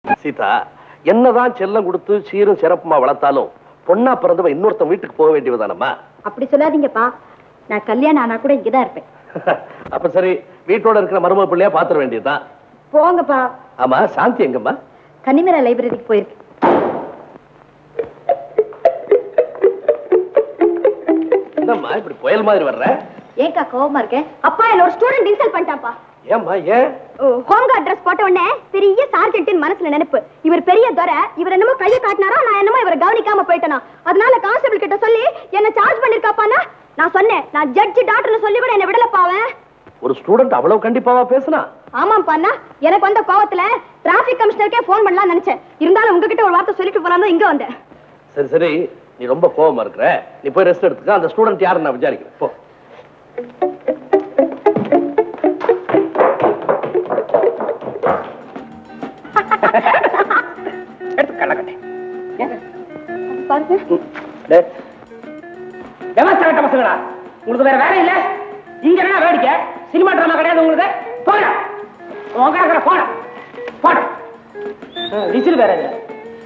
சீதா என்னதான் செல்லம் கொடுத்து சீரும் சிறப்புமா வளர்த்தாலும் பொண்ணா பிறந்தவன் இன்னொருத்தன் வீட்டுக்கு போக வேண்டியதுதானம்மா அப்படி சொல்லாதீங்கப்பா நான் கல்யாணம் ஆனா கூட இங்கதான் இருப்பேன் அப்ப சரி வீட்டோட இருக்கிற மருமக பிள்ளையா பாத்திர வேண்டியதுதான் போங்கப்பா ஆமா சாந்தி எங்கம்மா கன்னிமரா லைப்ரரிக்கு போயிருக்கு என்னம்மா இப்படி புயல் மாதிரி வர்ற ஏன்க்கா கோவமா இருக்கேன் அப்பா என்ன ஒரு ஸ்டூடெண்ட் இன்சல்ட் பண்ணிட்டாப்பா ஏம்மா ஏன் ஹோம் கார்ட் ட்ரெஸ் போட்ட உடனே பெரிய சார்ஜென்ட் மனசுல நினைப்பு இவர் பெரிய துரை இவர் என்னமோ கையை காட்டினாரோ நான் என்னமோ இவரை கவனிக்காம போயிட்டேனா அதனால கான்ஸ்டபிள் கிட்ட சொல்லி என்ன சார்ஜ் பண்ணிருக்காப்பானா நான் சொன்னேன் நான் ஜட்ஜ் டாக்டர்னு சொல்லி கூட என்ன விடலப்பா அவன் ஒரு ஸ்டூடெண்ட் அவ்வளவு கண்டிப்பாவா பேசுனா ஆமாம் பண்ணா எனக்கு வந்த கோவத்துல டிராபிக் கமிஷனருக்கே ஃபோன் பண்ணலாம் நினைச்சேன் இருந்தாலும் உங்ககிட்ட ஒரு வார்த்தை சொல்லிட்டு போலாம் இங்க வந்தேன் சரி சரி நீ ரொம்ப கோவமா இருக்கிற நீ போய் ரெஸ்ட் எடுத்துக்க அந்த ஸ்டூடெண்ட் யாருன்னு நான் விசாரிக்கிறேன் போ பாருங்க விவசாய கட்ட பசங்களா உங்களுக்கு வேற வேலை இல்ல இங்க என்ன வேடிக்கை சினிமா டிராமா கிடையாது உங்களுக்கு போட உங்க போட போட விசில் வேற இல்ல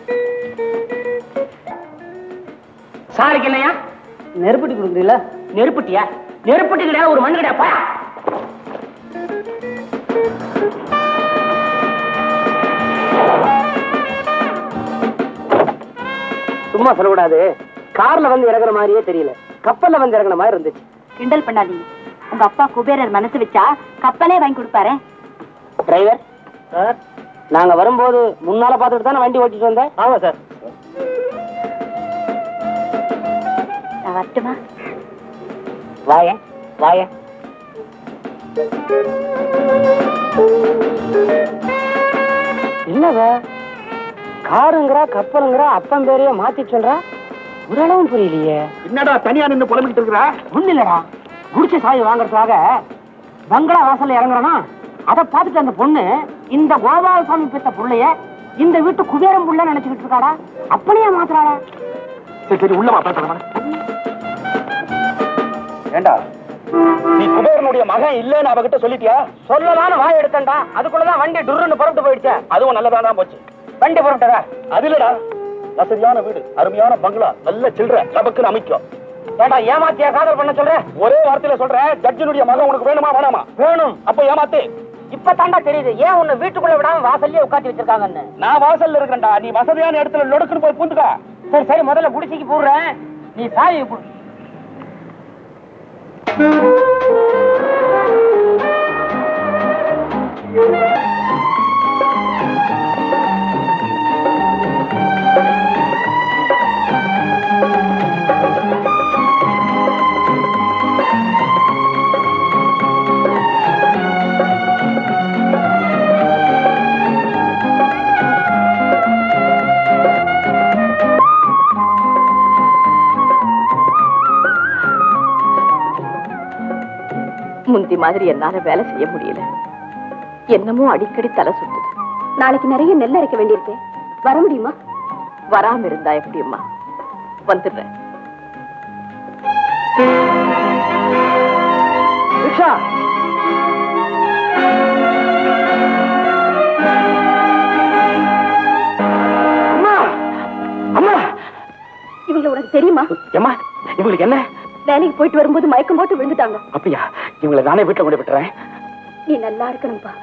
சாலைக்கு என்னையா நெருப்பட்டி கொடுக்குறீங்களா நெருப்பட்டியா நெருப்பட்டி கிடையாது ஒரு மண்ணு கிடையாது போயா சும்மா சொல்லக்கூடாது கார்ல வந்து இறங்குற மாதிரியே தெரியல கப்பல்ல வந்து இறங்குற மாதிரி இருந்துச்சு கிண்டல் பண்ணாதீங்க உங்க அப்பா குபேரர் மனசு வச்சா கப்பலே வாங்கி கொடுப்பாரு டிரைவர் சார் நாங்க வரும்போது முன்னால பார்த்துட்டு தானே வண்டி ஓட்டிட்டு வந்தேன் ஆமா சார் நான் வரட்டுமா வாய வாய என்னவ காருங்கிறா கப்பலுங்கிறா அப்பன் பேரையே மாத்தி சொல்றா ஒரு அளவும் புரியலையே என்னடா தனியா நின்னு புலம்பிட்டு இருக்கிறா ஒண்ணு இல்லடா குடிச்ச சாவி வாங்குறதுக்காக பங்களா வாசல்ல இறங்குறனா அதை பார்த்துட்டு அந்த பொண்ணு இந்த கோபாலசாமி பெத்த புள்ளைய இந்த வீட்டு குபேரம் புள்ள நினைச்சுக்கிட்டு இருக்காடா அப்படியே மாத்துறாடா சரி சரி உள்ளமா பேசுறேன் ஏண்டா நீ குபேரனுடைய மகன் இல்லன்னு அவகிட்ட சொல்லிட்டியா சொல்லலாம்னு வாய் எடுத்தேன்டா அதுக்குள்ளதான் வண்டி டுர்ருன்னு புறப்பட்டு போயிடுச்சு அதுவும் நல்லதா தான் போச்சு வண்டி புறப்பட்டதா அது இல்லடா வசதியான வீடு அருமையான பங்களா நல்ல சில்லற நமக்குன்னு அமைக்கும் ஏண்டா ஏமாத்தியா காதல் பண்ண சொல்ற ஒரே வார்த்தையில சொல்றேன் ஜட்ஜினுடைய மகன் உனக்கு வேணுமா வேணாமா வேணும் அப்ப ஏமாத்து இப்ப தாண்டா தெரியுது ஏன் உன்னை வீட்டுக்குள்ள விடாம வாசல்லயே உட்காத்தி வச்சிருக்காங்கன்னு நான் வாசல்ல இருக்கிறேன்டா நீ வசதியான இடத்துல லொடுக்குன்னு போய் பூந்துக்க சரி சரி முதல்ல குடிசைக்கு போடுறேன் நீ சாவி கொடு முந்தி மாதிரி என்னால வேலை செய்ய முடியல என்னமோ அடிக்கடி தலை சுத்துது நாளைக்கு நிறைய நெல் அரைக்க வேண்டியிருக்கு வர முடியுமா வராம இருந்தா எப்படிம்மா வந்துடுறேன் ரிக்ஷா அம்மா அம்மா இவங்க உனக்கு தெரியுமா ஏம்மா இவங்களுக்கு என்ன வேலைக்கு போயிட்டு வரும்போது மயக்கம் போட்டு விழுந்துட்டாங்க அப்படியா இவங்களை நானே வீட்டுல கொண்டு விட்டுறேன் நீ நல்லா இருக்கணும்பா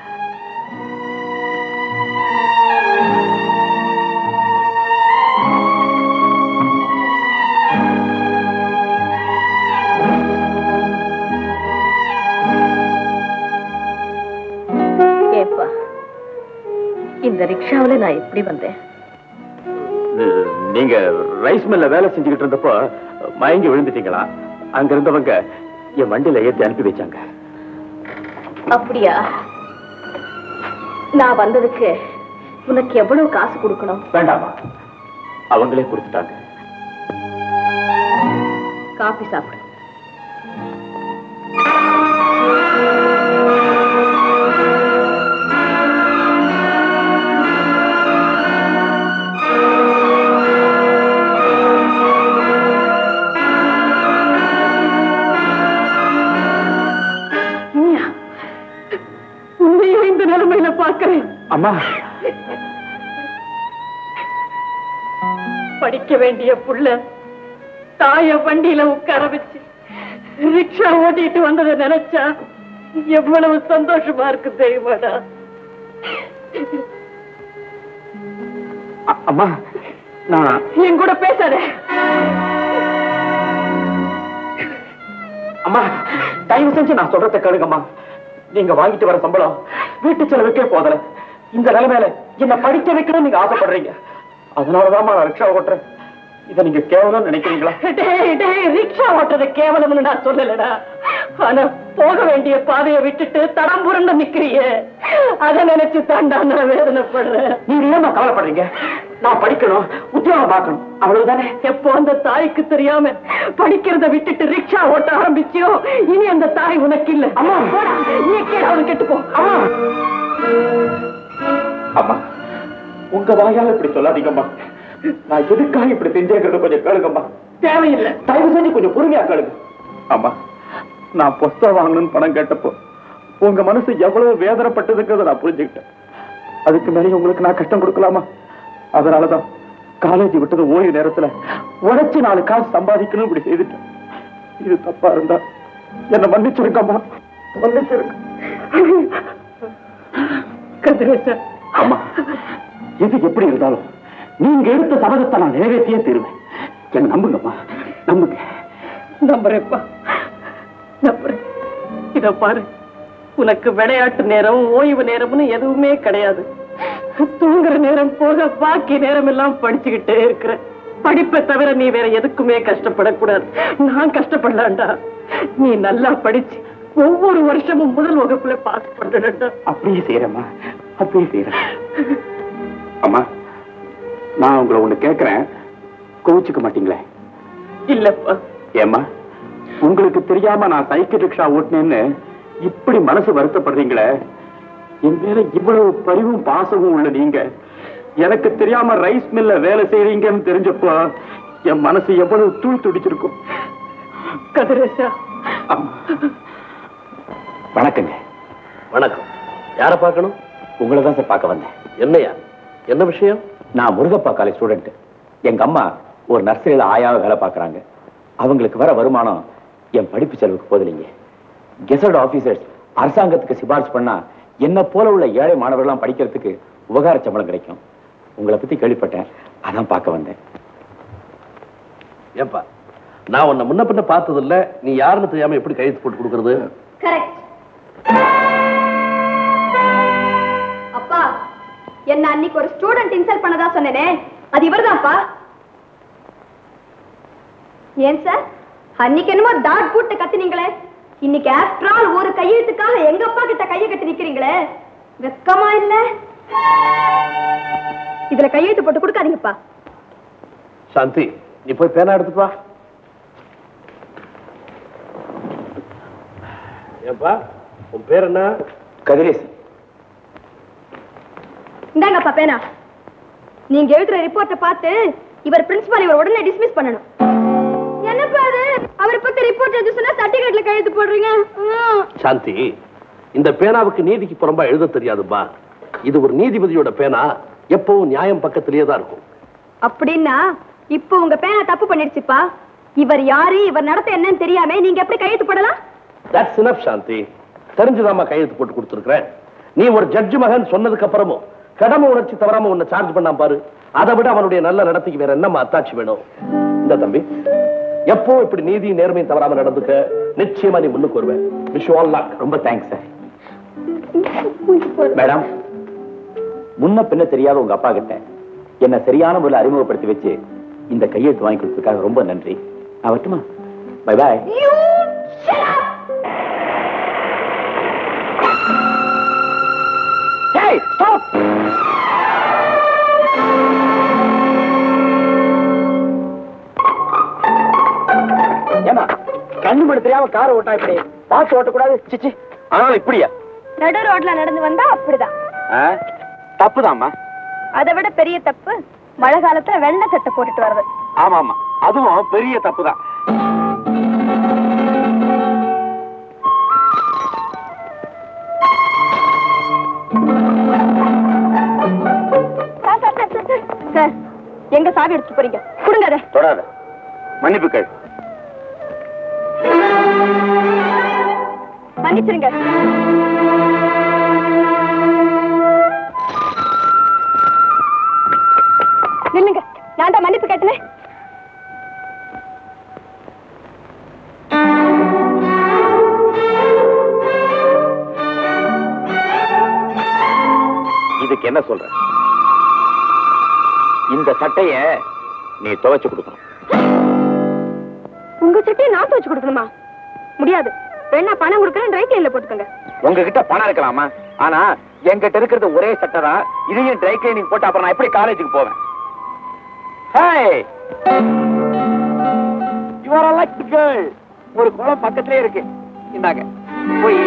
ஏப்பா இந்த ரிக்ஷாவுல நான் எப்படி வந்தேன் நீங்க ரைஸ் மில்ல வேலை செஞ்சுக்கிட்டு இருந்தப்போ மயங்கி விழுந்துட்டீங்களா அங்க இருந்தவங்க என் வண்டியில ஏத்தி அனுப்பி வச்சாங்க அப்படியா நான் வந்ததுக்கு உனக்கு எவ்வளவு காசு கொடுக்கணும் வேண்டாமா அவங்களே கொடுத்துட்டாங்க காபி சாப்பிடு அம்மா படிக்க வேண்டிய புள்ள தாய வண்டியில உட்கார வச்சு ரிக்ஷா ஓட்டிட்டு வந்ததை நினைச்சா எவ்வளவு சந்தோஷமா இருக்கு தெரியுமாடா அ- அம்மா நான் என் கூட பேசாத அம்மா தயவு செஞ்சு நான் சொல்றத கேளுங்கம்மா நீங்க வாங்கிட்டு வர சம்பளம் வீட்டு செலவுக்கே போதல இந்த நிலைமையில என்ன படிக்க வைக்கணும்னு நீங்க ஆசைப்படுறீங்க அதனாலதான் நான் ரிக்ஷா ஓட்டுறேன் இதை நீங்க கேவலம் நினைக்கிறீங்களா டேய் டேய் ரிக்ஷா ஓட்டுறது கேவலம்னு நான் சொல்லலடா ஆனா போக வேண்டிய பாதையை விட்டுட்டு தடம் புரண்டு நிக்கிறியே அத நினைச்சு தாண்டா நான் வேதனைப்படுறேன் நீங்க ஏமா கவலைப்படுறீங்க நான் படிக்கணும் உத்தியோகம் பார்க்கணும் அவ்வளவுதானே எப்போ அந்த தாய்க்கு தெரியாம படிக்கிறத விட்டுட்டு ரிக்ஷா ஓட்ட ஆரம்பிச்சியோ இனி அந்த தாய் உனக்கு இல்ல அம்மா. போடா, நீ கேடாவது கெட்டுப்போ அம்மா அம்மா உங்க வாயால இப்படி சொல்லாதீங்கம்மா நான் எதுக்காக இப்படி செஞ்சேங்கிறது கொஞ்சம் கேளுங்கம்மா தேவையில்லை தயவு செஞ்சு கொஞ்சம் பொறுமையா கேளுங்க அம்மா நான் புஸ்தகம் வாங்கணும்னு பணம் கேட்டப்போ உங்க மனசு எவ்வளவு வேதனைப்பட்டதுங்கிறத நான் புரிஞ்சுக்கிட்டேன் அதுக்கு மேலே உங்களுக்கு நான் கஷ்டம் கொடுக்கலாமா அதனாலதான் காலேஜ் விட்டது ஓய்வு நேரத்துல உழைச்சு நாலு காசு சம்பாதிக்கணும் இப்படி செய்துட்டேன் இது தப்பா இருந்தா என்ன மன்னிச்சிருக்கம்மா மன்னிச்சிருக்க கதிரேசா அம்மா எது எப்படி இருந்தாலும் நீங்க எடுத்த சபதத்தை நான் நிறைவேற்றியே தீருவேன் என்ன நம்புங்கம்மா நம்புங்க நம்புறேப்பா நம்புறேன் இத பாரு உனக்கு விளையாட்டு நேரம் ஓய்வு நேரம்னு எதுவுமே கிடையாது தூங்குற நேரம் போக பாக்கி நேரம் எல்லாம் படிச்சுக்கிட்டே இருக்கிற படிப்பை தவிர நீ வேற எதுக்குமே கஷ்டப்படக்கூடாது நான் கஷ்டப்படலாம்டா நீ நல்லா படிச்சு ஒவ்வொரு வருஷமும் முதல் வகுப்புல பாஸ் பண்ணணும்டா அப்படியே செய்யறேம்மா அப்படியே செய்யறேன் அம்மா நான் உங்களை ஒண்ணு கேட்கிறேன் கோவிச்சுக்க மாட்டீங்களே இல்லப்பா ஏம்மா உங்களுக்கு தெரியாம நான் சைக்கிள் ரிக்ஷா ஓட்டினேன்னு இப்படி மனசு வருத்தப்படுறீங்களே என் மேல இவ்வளவு பரிவும் பாசமும் உள்ள நீங்க எனக்கு தெரியாம ரைஸ் மில்ல வேலை செய்றீங்கன்னு தெரிஞ்சப்போ என் மனசு எவ்வளவு தூள் துடிச்சிருக்கும் கதிரேசா அம்மா. வணக்கங்க வணக்கம் யார பார்க்கணும் உங்களை தான் சார் பார்க்க வந்தேன் என்னையா என்ன விஷயம் நான் முருகப்பா காலேஜ் ஸ்டூடெண்ட் எங்க அம்மா ஒரு நர்சரியில ஆயாவை வேலை பார்க்கறாங்க அவங்களுக்கு வர வருமானம் என் படிப்பு செலவுக்கு போதில்லைங்க கெசட் ஆபீசர்ஸ் அரசாங்கத்துக்கு சிபாரிசு பண்ணா என்ன போல உள்ள ஏழை மாணவர்கள்லாம் படிக்கிறதுக்கு உபகார சம்பளம் கிடைக்கும் உங்களை பத்தி கேள்விப்பட்டேன் அதான் பார்க்க வந்தேன் ஏன்பா நான் உன்னை முன்ன பின்ன பார்த்தது இல்ல நீ யாருன்னு தெரியாம எப்படி கையெழுத்து போட்டு கொடுக்கறது கரெக்ட் அப்பா என்ன அன்னைக்கு ஒரு ஸ்டூடெண்ட் இன்சல்ட் பண்ணதா சொன்னேனே அது இவர்தான்ப்பா ஏன் சார் அன்னைக்கு என்னமோ டாட் போட்டு கத்துனீங்களே இன்னைக்கு ஆஃப்டர் ஆல் ஒரு கையெழுத்துக்காக எங்க அப்பா கிட்ட கையை கட்டி நிக்கிறீங்களே வெக்கமா இல்ல இதுல கையெழுத்து போட்டு கொடுக்காதீங்கப்பா சாந்தி நீ போய் பேனா எடுத்துட்டு வா ஏன்பா உன் பேர் என்ன கதிரேசன் இந்தாங்கப்பா பேனா நீங்க எழுதுற ரிப்போர்ட்டை பார்த்து இவர் பிரின்சிபால் இவர் உடனே டிஸ்மிஸ் பண்ணணும் என்னப்பா அது அவரை பத்தி ரிப்போர்ட் எழுத சொன்னா சர்டிபிகேட்ல கையெழுத்து போடுறீங்க ம். சாந்தி இந்த பேனாவுக்கு நீதிக்கு புறம்பா எழுத தெரியாதுப்பா இது ஒரு நீதிபதியோட பேனா எப்பவும் நியாயம் பக்கத்திலேயே தான் இருக்கும் அப்படின்னா இப்போ உங்க பேனா தப்பு பண்ணிடுச்சுப்பா இவர் யாரு இவர் நடத்த என்னன்னு தெரியாம நீங்க எப்படி கையெழுத்து போடலாம் தட்ஸ் இனஃப் சாந்தி தெரிஞ்சுதாம்மா கையெழுத்து போட்டு கொடுத்துருக்கிறேன் நீ ஒரு ஜட்ஜ் மகன் சொன்னதுக்கு அப்புறமும் கடமை உணர்ச்சி தவறாம உன்னை சார்ஜ் பண்ணாம பாரு அதை விட அவனுடைய நல்ல நடத்தைக்கு வேற என்னம்மா அத்தாட்சி வேணும் இந்த தம்பி எப்போ இப்படி நீதி நேர்மையும் தவறாம நடந்துக்க நிச்சயமா நீ முன்னுக்கு வருவேன் விஷ் ஆல் லக் ரொம்ப தேங்க்ஸ் சார் மேடம் முன்ன பின்ன தெரியாத உங்க அப்பா கிட்ட என்ன சரியான முறையில் அறிமுகப்படுத்தி வச்சு இந்த கையெழுத்து வாங்கி கொடுத்ததுக்காக ரொம்ப நன்றி நான் வரட்டுமா bye bye You shut up! Hey, stop! ஏமா கண்ணு மணி தெரியாம காரை ஓட்டா இப்படி பார்த்து ஓட்டக்கூடாது சிச்சி ஆனாலும் இப்படியா நடு ரோட்ல நடந்து வந்தா அப்படிதான் தப்புதாம்மா அதை விட பெரிய தப்பு மழை காலத்துல வெள்ளை சட்டை போட்டுட்டு வர்றது ஆமா ஆமா அதுவும் பெரிய தப்புதான் sir, sir, sir, sir, sir. Sir எங்க சாவி எடுத்துட்டு போறீங்க கொடுங்க அதை தொடாத மன்னிப்பு கேள் மன்னிச்சிருங்க நில்லுங்க நான் தான் மன்னிப்பு கேட்டனே இதுக்கு என்ன சொல்ற இந்த சட்டைய நீ துவைச்சு கொடுக்கணும் உங்க சட்டையை நான் துவச்சு கொடுக்கணுமா முடியாது வேணா பணம் கொடுக்கறேன் ரைட் லைன்ல போட்டுக்கோங்க உங்ககிட்ட பணம் இருக்கலாமா ஆனா என்கிட்ட இருக்கிறது ஒரே சட்டை தான் இதையும் ட்ரை கிளீனிங் போட்டு அப்புறம் நான் எப்படி காலேஜுக்கு போவேன் hi you are luck girl ஒரு குளம் பக்கத்திலே இருக்கு இந்தாங்க போய்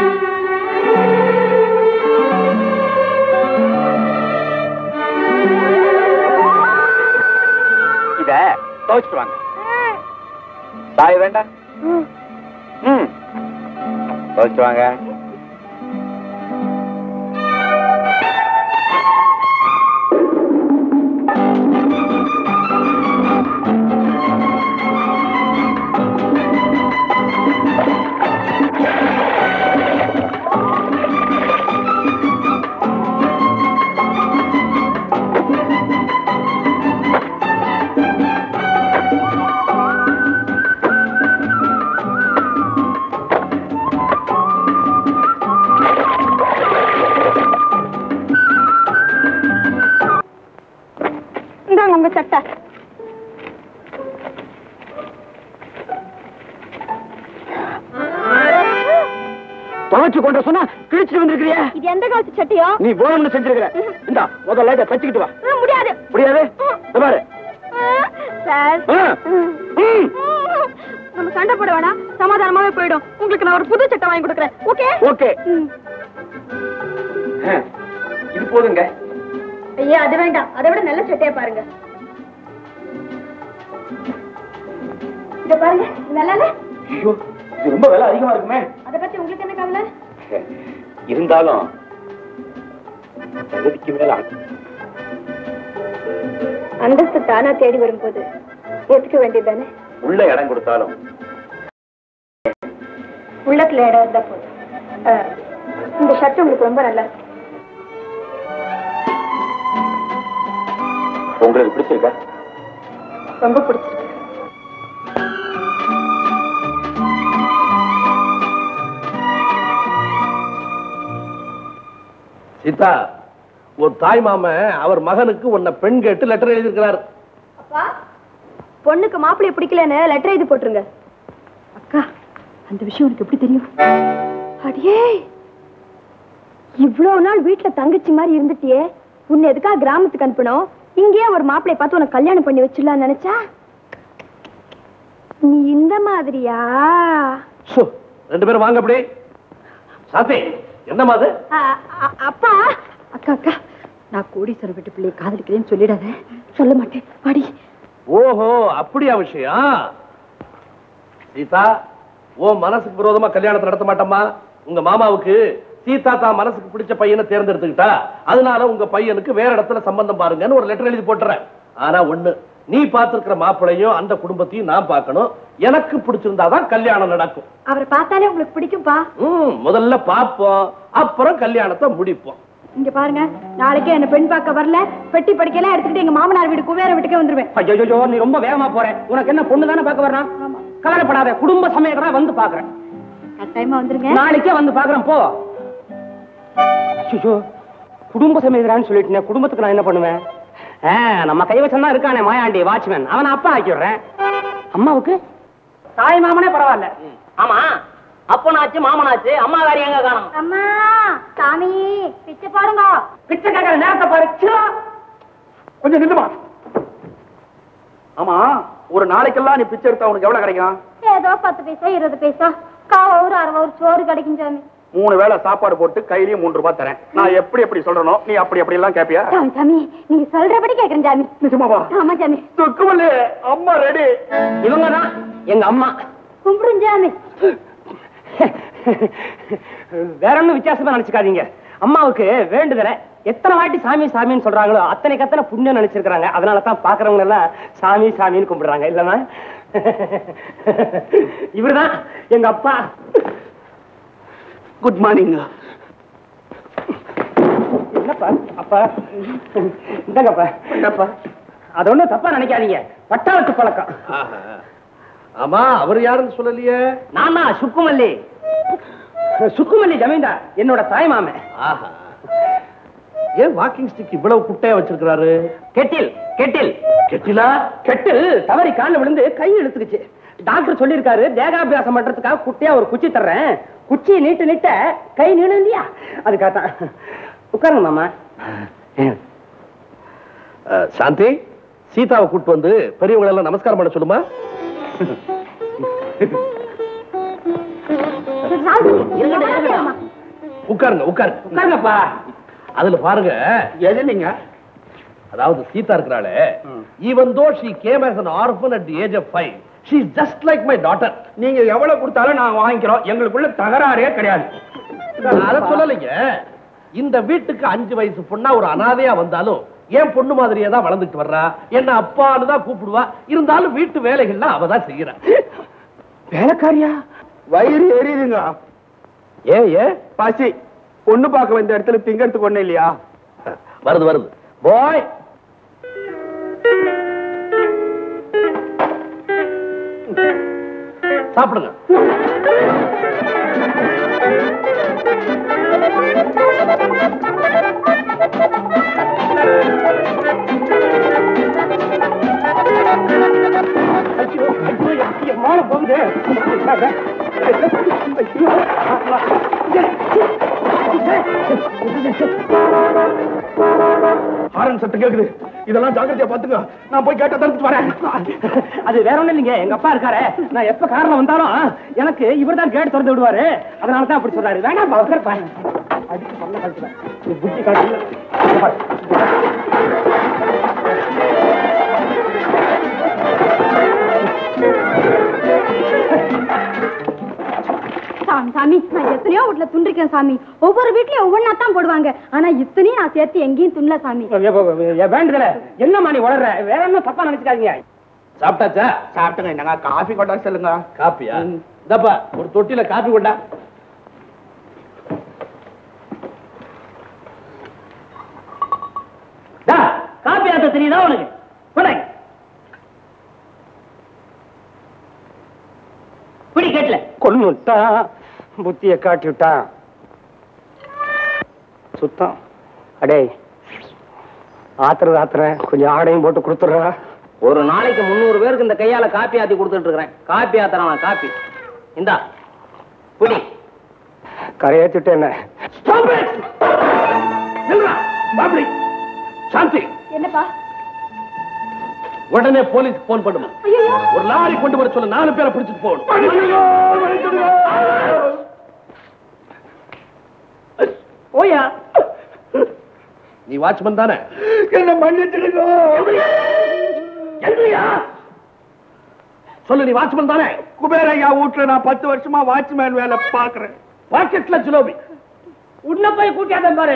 இத துவைச்சிட்டு வாங்க சாய வேண்டாம் ம் துவைச்சிட்டு வாங்க இந்தாங்க உங்க சட்டை துவைச்சு கொண்டு சொன்னா கிழிச்சிட்டு வந்திருக்கிறிய இது எந்த காலத்து சட்டையோ நீ போகணும்னு செஞ்சிருக்கிற இந்தா முதல்ல இதை தச்சுக்கிட்டு வா ஆ, முடியாது முடியாது இந்த பாரு ஆ, சார் ஆ. ம். நம்ம சண்டை போட வேணாம் சமாதானமாவே போயிடும் உங்களுக்கு நான் ஒரு புது சட்டை வாங்கி கொடுக்குறேன் ஓகே ஓகே ம். இது போதுங்க ஐயா அது வேண்டாம் அதை விட நல்ல சட்டையா பாருங்க இத பாருங்க இது நல்லா இல்ல ஐயோ இது ரொம்ப விலை அதிகமா இருக்குமே அத பத்தி உங்களுக்கு என்ன கவலை இருந்தாலும் தகுதிக்கு மேல ஆகும். அந்தஸ்து தானா தேடி வரும்போது ஏத்துக்க வேண்டியதுதானே உள்ள இடம் கொடுத்தாலும் உள்ளத்துல இடம் இருந்தா போதும் ஆ, இந்த ஷர்ட் உங்களுக்கு ரொம்ப நல்லா இருக்கு. உங்களுக்கு பிடிச்சிருக்கா ரொம்ப பிடிச்சிருக்கு சீதா ஒரு தாய் மாமன் அவர் மகனுக்கு உன்னை பெண் கேட்டு லெட்டர் எழுதியிருக்கிறார் அப்பா பொண்ணுக்கு மாப்பிளைய பிடிக்கலன்னு லெட்டர் எழுதி போட்டுருங்க அக்கா அந்த விஷயம் உனக்கு எப்படி தெரியும் அடியே இவ்வளவு நாள் வீட்டுல தங்கச்சி மாதிரி இருந்துட்டியே உன்னை எதுக்கா கிராமத்துக்கு அனுப்பணும் இங்கேயே ஒரு மாப்பிளைய பார்த்து உனக்கு கல்யாணம் பண்ணி வச்சிடலாம்னு நினைச்சா நீ இந்த மாதிரியா சு, ரெண்டு பேரும் வாங்க அப்படி சாந்தி என்னம்மா அது அ- அ- அப்பா அக்கா அக்கா நான் கோடீஸ்வரர் வீட்டு பிள்ளையை காதலிக்கிறேன்னு சொல்லிடாத சொல்ல மாட்டேன் பாடி ஓஹோ அப்படியா விஷயம் சீதா உன் மனசுக்கு விரோதமா கல்யாணத்தை நடத்த மாட்டோமா உங்க மாமாவுக்கு சீதா தான் மனசுக்கு பிடிச்ச பையனை தேர்ந்தெடுத்துக்கிட்டா அதனால உங்க பையனுக்கு வேற இடத்துல சம்பந்தம் பாருங்கன்னு ஒரு லெட்டர் எழுதி போட்டுறேன் ஆனா ஒண்ணு நீ பார்த்திருக்கிற மாப்பிளையும் அந்த குடும்பத்தையும் நான் பார்க்கணும் எனக்கு பிடிச்சிருந்தாதான் கல்யாணம் நடக்கும் அவரை பார்த்தாலே உங்களுக்கு பிடிக்கும்பா ம், முதல்ல பார்ப்போம் அப்புறம் கல்யாணத்தை முடிப்போம் இங்க பாருங்க நாளைக்கே என்ன பெண் பார்க்க வரல பெட்டி படிக்கலாம் எடுத்துக்கிட்டு எங்க மாமனார் வீடு குபேர வீட்டுக்கே வந்துருவேன் ஐயோ நீ ரொம்ப வேகமா போற உனக்கு என்ன பொண்ணு தானே பார்க்க வர்றான் கவலைப்படாத குடும்ப சமயத்தா வந்து பாக்குறேன் கட்டாயமா வந்துருங்க நாளைக்கே வந்து பாக்குறேன் போ ஐயோ குடும்ப சமேதரான்னு சொல்லிட்டு குடும்பத்துக்கு நான் என்ன பண்ணுவேன் ஆ, நம்ம கைவசம் தான் இருக்கானே மாயாண்டி வாட்ச்மேன் அவனை அப்பா ஆக்கி விடுறேன் அம்மாவுக்கு தாய் மாமனே பரவாயில்ல ஆமா அப்பனாச்சு மாமனாச்சு அம்மா வேற எங்க காணும் அம்மா சாமி பிச்சை பாருங்க பிச்சை கேட்கற நேரத்தை பாரு சிவா. கொஞ்சம் நில்லுமா ஆமா ஒரு நாளைக்கெல்லாம் நீ பிச்சை எடுத்தா உனக்கு எவ்வளவு கிடைக்கும் ஏதோ பத்து பைசா இருபது பைசா காவூர் அரவூர் சோறு கிடைக்கும் சாமி மூணு வேளை சாப்பாடு போட்டு கையிலயும் மூன்று ரூபாய் தரேன் நான் எப்படி எப்படி சொல்றனோ நீ அப்படி அப்படி எல்லாம் கேப்பியா சாமி சாமி நீங்க சொல்றபடி கேக்குறேன் சாமி நிஜமாவா ஆமா சாமி துக்குமல்லு அம்மா ரெடி இவங்க தான் எங்க அம்மா கும்பிடும் சாமி வேற ஒண்ணும் வித்தியாசமா நினைச்சுக்காதீங்க அம்மாவுக்கு வேண்டுதலை எத்தனை வாட்டி சாமி சாமின்னு சொல்றாங்களோ அத்தனை கத்தனை புண்ணியம் நினைச்சிருக்காங்க அதனால தான் பாக்குறவங்க எல்லாம் சாமி சாமின்னு கும்பிடுறாங்க இல்லைன்னா இவர்தான் எங்க அப்பா குட் மார்னிங் என்னப்பா அப்பா இந்தாங்கப்பா என்னப்பா அது ஒண்ணும் தப்பா நினைக்காதீங்க பட்டாளத்து பழக்கம் ஆஹா. ஆமா அவர் யாருன்னு சொல்லலையே நான் தான் சுக்குமல்லி சுக்குமல்லி ஜமீன்தார் என்னோட தாய் மாமன் ஆஹா ஏன் வாக்கிங் ஸ்டிக் இவ்வளவு குட்டையா வச்சிருக்கிறாரு கெட்டில் கெட்டில் கெட்டிலா கெட்டில் தவறி கால்ல விழுந்து கை இழுத்துக்குச்சு டாக்டர் சொல்லியிருக்காரு தேகாபியாசம் பண்றதுக்காக குட்டியா ஒரு குச்சி தர்றேன் குச்சியை நீட்டு நீட்ட கை நீளும் இல்லையா அதுக்காகத்தான் உட்காருங்க மாமா அஹ், சாந்தி சீதாவை கூட்டு வந்து பெரியவங்களை எல்லாம் நமஸ்காரம் பண்ண சொல்லுமா உட்காருங்க உட்காருங்க உட்காருங்கப்பா அதுல பாருங்க எது நீங்க அதாவது சீதா இருக்கிறாளே even though she came as an orphan at the age of five she is just like my daughter நீங்க எவ்வளவு கொடுத்தாலும் நாங்க வாங்கிக்கிறோம் எங்களுக்குள்ள தகராறே கிடையாது நான் அதை சொல்லலைங்க இந்த வீட்டுக்கு அஞ்சு வயசு பொண்ணா ஒரு அனாதையா வந்தாலும் என் பொண்ணு மாதிரியே தான் வளர்ந்துட்டு வர்றா என்ன அப்பான்னு தான் கூப்பிடுவா இருந்தாலும் வீட்டு வேலைகள்லாம் அவ தான் செய்யறா வேலைக்காரியா வயிறு எரியுதுங்க ஏன் ஏன் பசி பொண்ணு பார்க்க வந்த இடத்துல திங்கறதுக்கு ஒண்ணு இல்லையா வருது வருது பாய் சாப்பிடுங்க மாலை போகுது ஹாரன் சத்தம் கேக்குது இதெல்லாம் ஜாக்கிரதையா பாத்துங்க நான் போய் கேட்ட தடுத்து வரேன் அது வேற ஒண்ணும் இல்லைங்க எங்க அப்பா இருக்காரு நான் எப்ப கார்ல வந்தாலும் எனக்கு இவர் தான் கேட் திறந்து விடுவாரு அதனால தான் அப்படி சொல்றாரு வேணாம் உட்காருப்பா அடிச்சு பண்ண கழுத்துல நீ புத்தி காட்டு சாமி சாமி நான் எத்தனையோ வீட்டுல துண்டிருக்கேன் சாமி ஒவ்வொரு வீட்லயும் ஒவ்வொன்னா தான் போடுவாங்க ஆனா இத்தனையும் நான் சேர்த்து எங்கேயும் துண்ணல சாமி வேண்டுதல என்னம்மா நீ வளர்ற வேற என்ன தப்பா நினைச்சுக்காதீங்க சாப்பிட்டாச்சா சாப்பிட்டுங்க என்னங்க காஃபி கொண்டா சொல்லுங்க காப்பியா இந்தப்பா ஒரு தொட்டில காப்பி கொண்டா டா, காப்பி ஆத்த தெரியுதா உனக்கு கொடை பிடி கேட்டல கொண்டு விட்டான் புத்திய காட்டி விட்டான் சுத்தம் அடே ஆத்துறது ஆத்துறேன் கொஞ்சம் ஆடையும் போட்டு கொடுத்துடுறா ஒரு நாளைக்கு முந்நூறு பேருக்கு இந்த கையால காப்பி ஆத்தி கொடுத்துட்டு இருக்கிறேன் காப்பி ஆத்துறான் காப்பி இந்தா புடி கரையேற்றிட்டு என்ன நில்றா, பாப்டி சாந்தி என்னப்பா உடனே போலீஸ் போன் பண்ணுமா ஐயோ ஒரு லாரி கொண்டு வர சொல்ல நாலு பேரை பிடிச்சிட்டு போகணும் ஓயா நீ வாட்ச்மேன் தானே என்ன மன்னிச்சிடுங்க எங்கயா சொல்லு நீ வாட்ச்மேன் தானே குபேரையா வீட்டுல நான் பத்து வருஷமா வாட்ச்மேன் வேலை பாக்குறேன் பாக்கெட்ல ஜிலோபி உன்னை போய் கூட்டியாத பாரு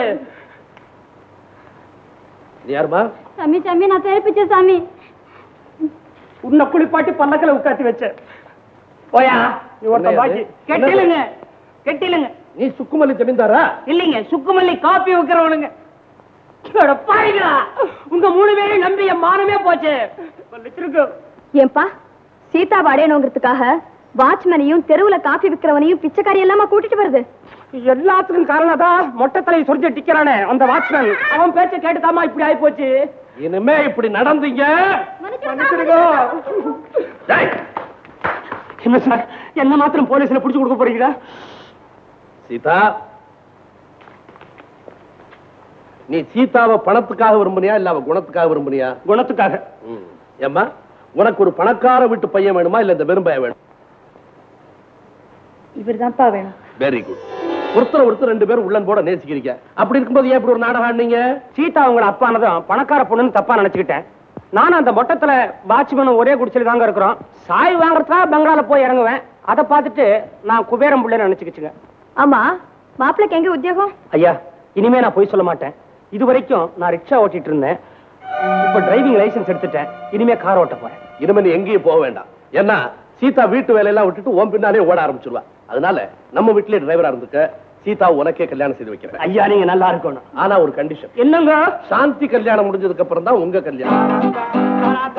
இது யாருமா சாமி சாமி நான் தெரிப்பிச்சேன் சாமி உன்னை குளிப்பாட்டி பல்லக்கில் உட்காத்தி வச்ச போயா நீ ஒருத்த என்னையா பாக்கி இது? கெட்டிலுங்க கெட்டிலுங்க நீ சுக்குமல்லி ஜமீன்தாரா இல்லைங்க சுக்குமல்லி காப்பி வைக்கிறவனுங்க அட பாருங்களா உங்க மூணு பேரையும் நம்பி என் மானமே போச்சு வச்சிருக்கு ஏன்பா சீதாவை அடையணுங்கிறதுக்காக வாட்ச்மேனையும் தெருவுல காஃபி விக்கிறவனையும் பிச்சைக்காரி எல்லாமா கூட்டிட்டு வருது எல்லாத்துக்கும் காரணம் தான் மொட்டை தலையை சொரிஞ்சு டிக்கிறானே அந்த வாட்ச்மேன் அவன் பேச்ச கேட்டுதாமா இப்படி ஆயி போச்சு இனிமே இப்படி நடந்தீங்க டேய், என்ன சார் என்ன மாத்திரம் போலீஸ்ல புடிச்சு கொடுக்க போறீங்களா சீதா நீ சீதாவை பணத்துக்காக விரும்புனியா இல்ல அவ குணத்துக்காக விரும்புனியா குணத்துக்காக ம். ஏம்மா உனக்கு ஒரு பணக்கார வீட்டு பையன் வேணுமா இல்ல இந்த வெறும் பையன் வேணும் இவர்தான்ப்பா வேணும் வெரி குட் ஒருத்தர் ஒருத்தர் ரெண்டு பேரும் உள்ளன் போட நேசிக்கிறீங்க அப்படி இருக்கும்போது ஏன் இப்படி ஒரு நாடகம் ஆடுனீங்க சீதா உங்களை அப்பானதும் பணக்கார பொண்ணுன்னு தப்பா நினைச்சுக்கிட்டேன் நானும் அந்த மொட்டத்துல வாட்ச்மேன் ஒரே குடிச்சல் தாங்க இருக்கிறோம் சாய் வாங்குறதுக்கா பங்களால போய் இறங்குவேன் அதை பார்த்துட்டு நான் குபேரம் புள்ளன்னு நினைச்சுக்கிச்சுங்க ஆமா மாப்பிளைக்கு எங்க உத்தியோகம் ஐயா இனிமே நான் போய் சொல்ல மாட்டேன் இது வரைக்கும் நான் ரிக்ஷா ஓட்டிட்டு இருந்தேன் இப்ப டிரைவிங் லைசென்ஸ் எடுத்துட்டேன் இனிமே கார் ஓட்ட போறேன் இனிமே நீ எங்கேயும் போக வேண்டாம் ஏன்னா சீதா வீட்டு வேலையெல்லாம் விட்டுட்டு உன் பின்னாலே ஓட ஆரம்பிச்சிருவா அதனால நம்ம வீட்டிலே டிரைவரா இருந்துக்க சீதா உனக்கே கல்யாணம் செய்து வைக்கிறேன் ஐயா நீங்க நல்லா இருக்கணும் ஆனா ஒரு கண்டிஷன் என்னங்க சாந்தி கல்யாணம் முடிஞ்சதுக்கு அப்புறம் தான் உங்க கல்யாணம்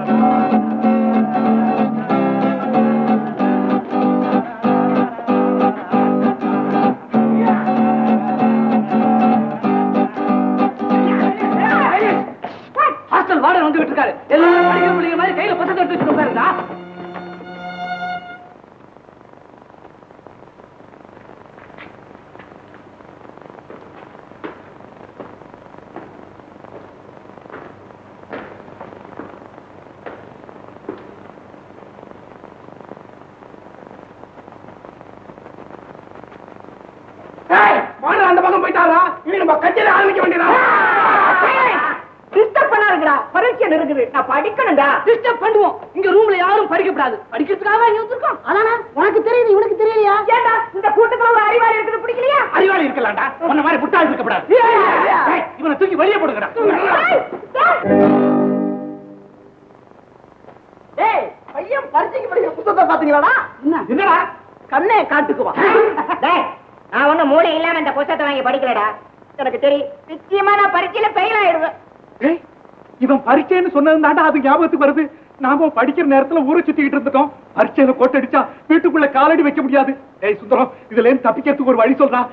ஹாஸ்டல் வார்டன் வந்துகிட்டு இருக்காரு எல்லாரும் படிக்கிற பிள்ளைங்க மாதிரி கையில புத்தகம் எடுத்து வச்சுட்டு உட்காருடா அந்த பக்கம் போயிட்டாரா இனி நம்ம கட்சியில ஆரம்பிக்க வேண்டியதா டிஸ்டர்ப் பண்ணாருங்கடா பரீட்சை இருக்குது நான் படிக்கணும்டா டிஸ்டர்ப் பண்ணுவோம் இங்க ரூம்ல யாரும் படிக்கப்படாது படிக்கிறதுக்காக இங்க வந்திருக்கோம் அதானா உனக்கு தெரியுது இவனுக்கு தெரியலையா ஏண்டா இந்த கூட்டத்துல ஒரு அறிவாளி இருக்குது பிடிக்கலையா அறிவாளி இருக்கலாம்டா உன்ன மாதிரி புட்டாள் இருக்கப்படாது ஏய், இவனை தூக்கி வெளியே போடுங்கடா டேய் பையன் பரீட்சைக்கு படிக்கிற புத்தகத்தை பாத்தீங்களாடா என்னடா கண்ணே காட்டுக்குவா டேய் நான் ஒண்ணு மூளை இல்லாம இந்த புத்தகத்தை வாங்கி படிக்கலடா எனக்கு தெரியும் நிச்சயமா நான் பரீட்சையில ஃபெயில் ஆயிடுவேன் ஏய், இவன் பரீட்சைன்னு சொன்னதுதான்டா அது ஞாபகத்துக்கு வருது நாம படிக்கிற நேரத்துல ஊரை சுத்திக்கிட்டு இருந்துட்டோம் பரீட்சையில கொட்டடிச்சா வீட்டுக்குள்ள காலடி வைக்க முடியாது ஏய் சுந்தரம் இதுல இருந்து தப்பிக்கிறதுக்கு ஒரு வழி சொல்றா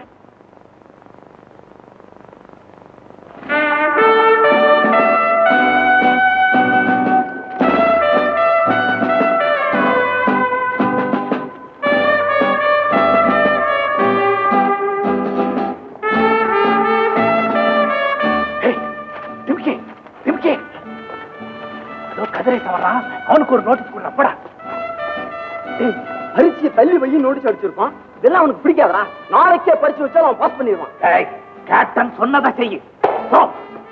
ஏய், டிம்கி, டிம்கி. அதோ கதிரேசன் வர்றான். அவனுக்கு ஒரு நோட்டீஸ் கொடுறா போடா ஏய், பரீட்சையை தள்ளி வையும் நோட்டீஸ் அடிச்சிருப்பான் இதெல்லாம் அவனுக்கு பிடிக்காதடா நாளைக்கே பரிச்சு வச்சாலும் அவன் பாஸ் பண்ணிடுவான் ஏய், கேப்டன் சொன்னதை செய்யு போ.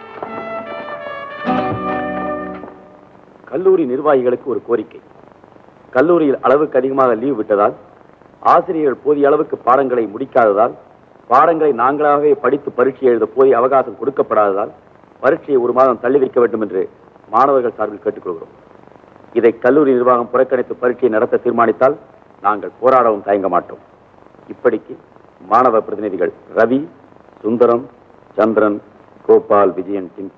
கல்லூரி நிர்வாகிகளுக்கு ஒரு கோரிக்கை கல்லூரியில் அளவுக்கு அதிகமாக லீவ் விட்டதால் ஆசிரியர்கள் போதிய அளவுக்கு பாடங்களை முடிக்காததால் பாடங்களை நாங்களாகவே படித்து பரீட்சை எழுத போதிய அவகாசம் கொடுக்கப்படாததால் பரீட்சையை ஒரு மாதம் தள்ளி வைக்க வேண்டும் என்று மாணவர்கள் சார்பில் கேட்டுக்கொள்கிறோம் இதை கல்லூரி நிர்வாகம் புறக்கணித்து பரீட்சை நடத்த தீர்மானித்தால் நாங்கள் போராடவும் தயங்க மாட்டோம் இப்படிக்கு மாணவ பிரதிநிதிகள் ரவி சுந்தரம் சந்திரன் கோபால் விஜயன் சிங்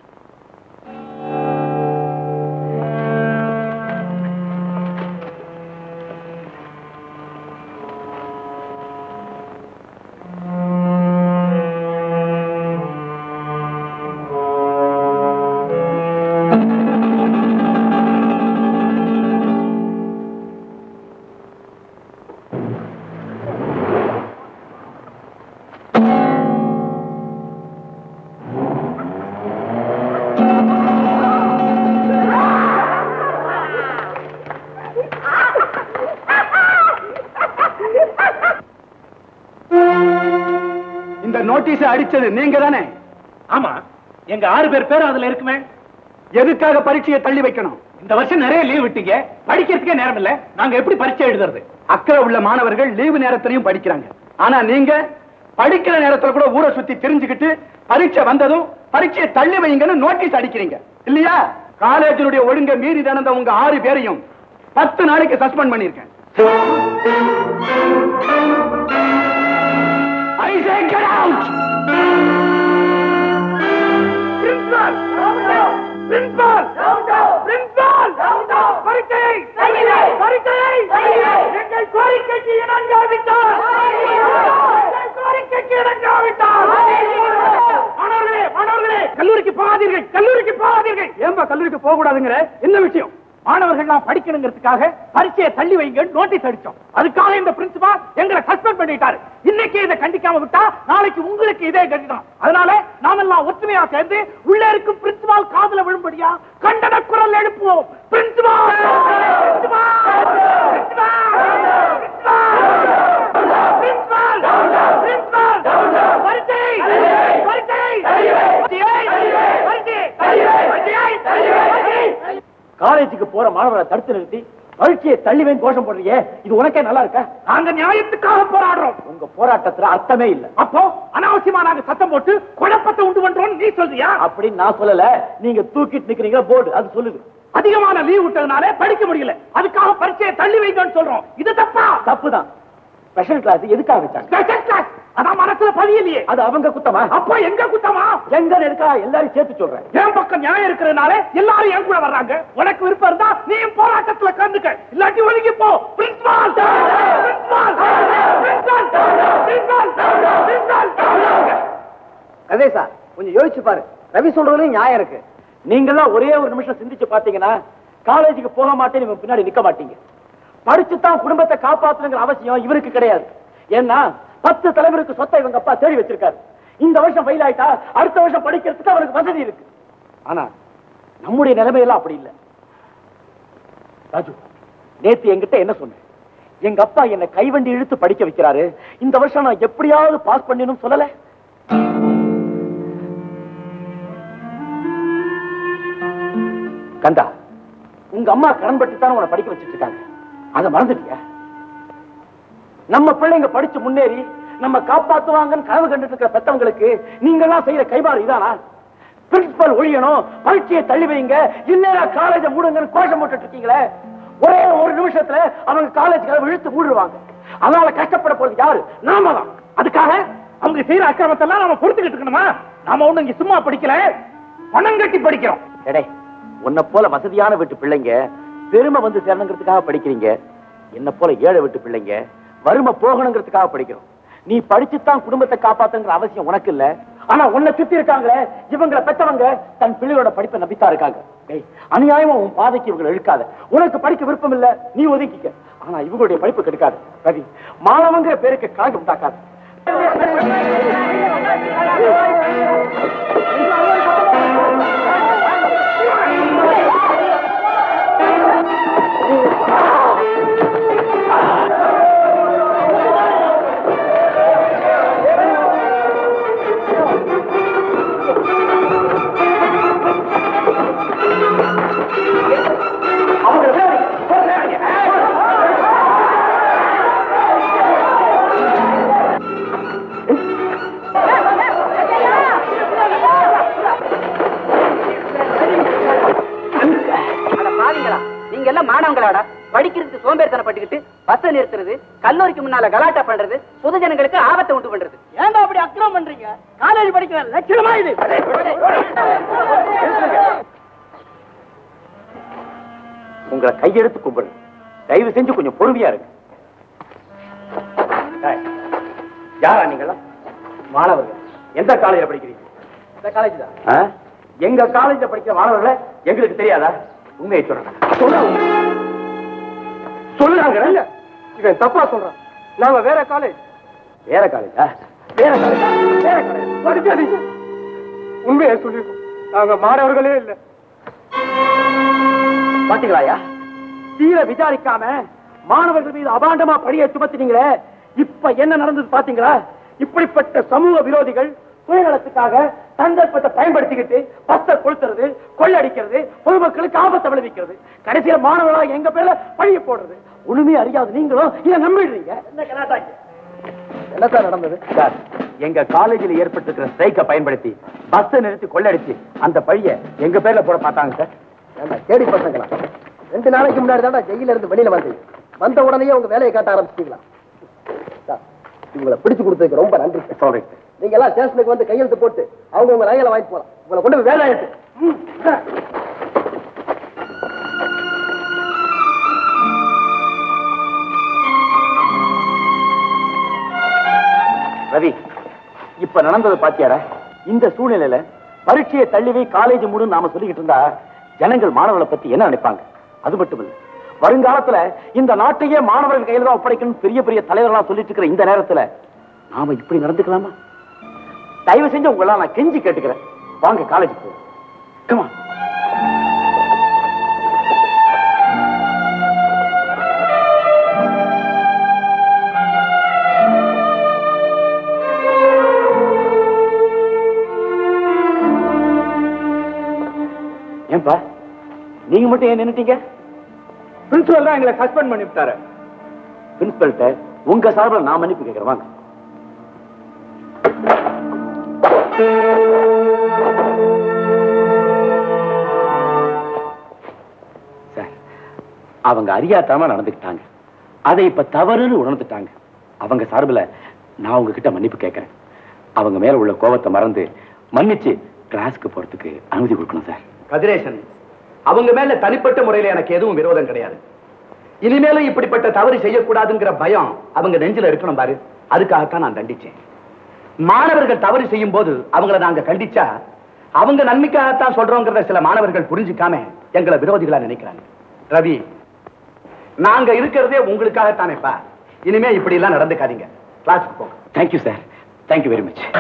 இந்த நோட்டீஸ் அடிச்சது நீங்க தானே ஆமா எங்க ஆறு பேர் பேரும் அதுல இருக்குமே எதுக்காக பரீட்சையை தள்ளி வைக்கணும் இந்த வருஷம் நிறைய லீவ் விட்டீங்க படிக்கிறதுக்கே நேரம் இல்ல நாங்க எப்படி பரீட்சை எழுதுறது அக்கறை உள்ள மாணவர்கள் லீவு நேரத்திலையும் படிக்கிறாங்க ஆனா நீங்க படிக்கிற நேரத்துல கூட ஊரை சுத்தி தெரிஞ்சுக்கிட்டு பரீட்சை வந்ததும் பரீட்சையை தள்ளி வைங்கன்னு நோட்டீஸ் அடிக்கிறீங்க இல்லையா காலேஜினுடைய ஒழுங்க மீறி நடந்த உங்க ஆறு பேரையும் பத்து நாளைக்கு சஸ்பெண்ட் பண்ணிருக்கேன் I say get out! Principal! Principal! Principal! பரீட்சையை! பரீட்சையை! எங்கள் கோரிக்கைக்கு இணங்காவிட்டால் எங்கள் கோரிக்கைக்கு இணங்காவிட்டால் மாணவர்களே மாணவர்களே கல்லூரிக்கு போகாதீர்கள் கல்லூரிக்கு போகாதீர்கள் ஏன்பா கல்லூரிக்கு போக கூடாதுங்கிற என்ன விஷயம் மாணவர்கள் நான் படிக்கணுங்கிறதுக்காக பரீட்சையை தள்ளி வைங்க நோட்டீஸ் அடிச்சோம் அதுக்காக இந்த பிரின்சிபால் எங்களை சஸ்பெண்ட் பண்ணிட்டாரு இன்னைக்கு இதை கண்டிக்காம விட்டா நாளைக்கு உங்களுக்கு இதே கண்டிதான் அதனால நாமெல்லாம் ஒற்றுமையா சேர்ந்து உள்ள இருக்கும் பிரின்சிபால் காதுல விழும்படியா கண்டன குரல் எழுப்புவோம் பிரின்சிபால் காலேஜுக்கு போற மாணவரை தடுத்து நிறுத்தி பரீட்சையை தள்ளிவேன் கோஷம் போடுறியே இது உனக்கே நல்லா இருக்கா நாங்க நியாயத்துக்காக போராடுறோம் உங்க போராட்டத்துல அர்த்தமே இல்ல அப்போ அனாவசியமா நாங்க சத்தம் போட்டு குழப்பத்தை உண்டு பண்றோம் நீ சொல்றியா அப்படின்னு நான் சொல்லல நீங்க தூக்கிட்டு நிக்கிறீங்க போர்டு அது சொல்லுது அதிகமான லீவ் விட்டதுனால படிக்க முடியல அதுக்காக பரீட்சையை தள்ளி வைங்கன்னு சொல்றோம் இது தப்பா தப்புதான் ஸ்பெஷல் கிளாஸ் எதுக்காக வச்சாங்க ஸ்பெஷல் கிளாஸ் அதான் மனசுல பதியலையே அது அவங்க குத்தமா அப்ப எங்க குத்தமா எங்க இருக்கா எல்லாரும் சேர்த்து சொல்றேன் என் பக்கம் நியாயம் இருக்கிறதுனால எல்லாரும் என் கூட வர்றாங்க உனக்கு விருப்பம் இருந்தா நீயும் போராட்டத்துல கலந்துக்க இல்லாட்டி ஒதுங்கி போ principal principal principal principal principal கதேசா கொஞ்சம் யோசிச்சு பாரு ரவி சொல்றதுலயும் நியாயம் இருக்கு நீங்கெல்லாம் ஒரே ஒரு நிமிஷம் சிந்திச்சு பாத்தீங்கன்னா காலேஜுக்கு போக மாட்டேன்னு இவன் பின்னாடி நிக்க மாட்டீங்க படிச்சுதான் குடும்பத்தை காப்பாத்தணுங்கிற அவசியம் இவருக்கு கிடையாது ஏன்னா பத்து தலைவருக்கு சொத்தை இவங்க அப்பா தேடி வச்சிருக்காரு இந்த வருஷம் ஃபெயில் ஆயிட்டா அடுத்த வருஷம் படிக்கிறதுக்கு அவருக்கு வசதி இருக்கு ஆனா நம்முடைய நிலைமையெல்லாம் அப்படி இல்லை ராஜு நேத்து என்கிட்ட என்ன சொன்னேன் எங்க அப்பா என்னை கைவண்டி இழுத்து படிக்க வைக்கிறாரு இந்த வருஷம் நான் எப்படியாவது பாஸ் பண்ணணும் சொல்லல கந்தா உங்க அம்மா கடன் பட்டு தான் உன்னை படிக்க வச்சிட்டு இருக்காங்க அதை மறந்துட்டியா நம்ம பிள்ளைங்க படிச்சு முன்னேறி நம்ம காப்பாத்துவாங்கன்னு கனவு கண்டுட்டு இருக்கிற பெத்தவங்களுக்கு நீங்கெல்லாம் செய்யற கைமாறு இதானா பிரின்சிபல் ஒழியணும் பரீட்சையை தள்ளி வைங்க இல்லையா காலேஜ மூடுங்கன்னு கோஷம் போட்டுட்டு இருக்கீங்களே ஒரே ஒரு நிமிஷத்துல அவங்க காலேஜ் கதவு இழுத்து மூடுவாங்க அதனால கஷ்டப்பட போறது யாரு நாம தான் அதுக்காக அவங்க செய்யற அக்கிரமத்தெல்லாம் நாம பொறுத்துக்கிட்டு இருக்கணுமா நாம ஒண்ணு இங்க சும்மா படிக்கல பணம் கட்டி படிக்கிறோம் எடே உன்னை போல வசதியான வீட்டு பிள்ளைங்க பெருமை வந்து சேரணுங்கிறதுக்காக படிக்கிறீங்க என்ன போல ஏழை வீட்டு பிள்ளைங்க வறுமை போகணுங்கிறதுக்காக படிக்கிறோம் நீ படிச்சுத்தான் குடும்பத்தை காப்பாத்துங்கிற அவசியம் உனக்கு இல்ல ஆனா உன்னை சுத்தி இருக்காங்களே இவங்களை பெத்தவங்க தன் பிள்ளையோட படிப்பை நம்பித்தான் இருக்காங்க டேய் அநியாயமா உன் பாதைக்கு இவங்களை இழுக்காத உனக்கு படிக்க விருப்பம் இல்ல நீ ஒதுக்கிக்க ஆனா இவங்களுடைய படிப்பு கெடுக்காது ரவி மாணவங்கிற பேருக்கு கணக்கு உண்டாக்காது அட பாவிங்களா நீங்க எல்லாம் மாணவங்களாடா படிக்கிறதுக்கு சோம்பேறித்தனப்பட்டுக்கிட்டு பஸ் நிறுத்துறது கல்லூரிக்கு முன்னால கலாட்டா பண்றது பொது ஜனங்களுக்கு ஆபத்தை உண்டு பண்றது ஏன்டா அப்படி அக்கிரம் பண்றீங்க காலேஜ் படிக்கிற லட்சணமா இது உங்களை கையெடுத்து கும்பிடு தயவு செஞ்சு கொஞ்சம் பொறுமையா இருக்கு ஏய், யாரா நீங்களா மாணவர்கள் எந்த காலேஜ்ல படிக்கிறீங்க இந்த காலேஜ் தான் ஆ? எங்க காலேஜ்ல படிக்கிற மாணவர்களை எங்களுக்கு தெரியாதா உண்மையை சொல்றாங்க சொல்லுறாங்க இவன் தப்பா சொல்றான் நாங்க வேற காலேஜ் வேற காலேஜா வேற காலேஜா வேற காலேஜ் படிக்காதீங்க உண்மையை சொல்லிருக்கோம் நாங்க மாணவர்களே இல்ல பாத்தீங்களாயா தீர விசாரிக்காம மாணவர்கள் மீது அபாண்டமா பழிய சுமத்தினீங்களே இப்ப என்ன நடந்தது பாத்தீங்களா இப்படிப்பட்ட சமூக விரோதிகள் சுயநலத்துக்காக சந்தர்ப்பத்தை பயன்படுத்திக்கிட்டு பஸ்ஸை கொளுத்துறது கொள்ளடிக்கிறது பொதுமக்களுக்கு ஆபத்தை விளைவிக்கிறது கடைசியில மாணவர்களா எங்க பேர்ல பழிய போடுறது ஒண்ணுமே அறியாது நீங்களும் இதை நம்பிடுறீங்க என்ன கலாட்டாங்க என்ன சார் நடந்தது சார் எங்க காலேஜில் ஏற்பட்டிருக்கிற ஸ்ட்ரைக்கை பயன்படுத்தி பஸ்ஸை நிறுத்தி கொள்ளடிச்சு அந்த பழிய எங்க பேர்ல போட பார்த்தாங்க சார் தேடி பசங்களா ரெண்டு நாளைக்கு முன்னாடி தான் ஜெயில இருந்து வெளியில வந்தீங்க வந்த உடனே உங்க வேலையை காட்ட ஆரம்பிச்சிட்டீங்களா சார், உங்களை பிடிச்சு கொடுத்ததுக்கு ரொம்ப நன்றி சார். சாரி நீங்க எல்லாம் ஸ்டேஷனுக்கு வந்து கையெழுத்து போட்டு அவங்க உங்க நகைகளை வாங்கிட்டு போலாம் உங்களை கொண்டு போய் வேலை ஆயிட்டு ரவி இப்ப நடந்தது பாத்தியாடா இந்த சூழ்நிலையில பரீட்சையை தள்ளிவே காலேஜ் மூடுன்னு நாம சொல்லிக்கிட்டு இருந்தா ஜனங்கள் மாணவர்களை பத்தி என்ன நினைப்பாங்க அது மட்டும் இல்ல வருங்காலத்துல இந்த நாட்டையே மாணவர்கள் கையில தான் ஒப்படைக்கணும் பெரிய பெரிய தலைவர்களா சொல்லிட்டு இருக்கிற இந்த நேரத்துல நாம இப்படி நடந்துக்கலாமா தயவு செஞ்சு உங்களெல்லாம் நான் கெஞ்சி கேட்டுக்கிறேன் வாங்க காலேஜ் போ கமா ஏன்பா நீங்க மட்டும் ஏன் நின்னுட்டீங்க பிரின்சிபல் தான் எங்களை சஸ்பெண்ட் பண்ணி விட்டாரு பிரின்சிபல்கிட்ட உங்க சார்பில் நான் மன்னிப்பு கேட்கிறேன் வாங்க சார் அவங்க அறியாத்தனமா நடந்துக்கிட்டாங்க அதை இப்ப தவறுன்னு உணர்ந்துட்டாங்க அவங்க சார்பில் நான் உங்ககிட்ட மன்னிப்பு கேட்கிறேன் அவங்க மேல உள்ள கோபத்தை மறந்து மன்னிச்சு கிளாஸ்க்கு போறதுக்கு அனுமதி கொடுக்கணும் சார் கதிரேசன் அவங்க மேல தனிப்பட்ட முறையில எனக்கு எதுவும் விரோதம் கிடையாது இனிமேலும் இப்படிப்பட்ட தவறு செய்யக்கூடாதுங்கிற பயம் அவங்க நெஞ்சில இருக்கணும் பாரு அதுக்காகத்தான் நான் தண்டிச்சேன் மாணவர்கள் தவறு செய்யும் போது அவங்கள நாங்க கண்டிச்சா அவங்க நன்மைக்காகத்தான் சொல்றோங்கிறத சில மாணவர்கள் புரிஞ்சுக்காம எங்களை விரோதிகளா நினைக்கிறாங்க ரவி நாங்க இருக்கிறதே உங்களுக்காகத்தானேப்பா இனிமே இப்படி எல்லாம் நடந்துக்காதீங்க கிளாஸ்க்கு போங்க thank you sir thank you very much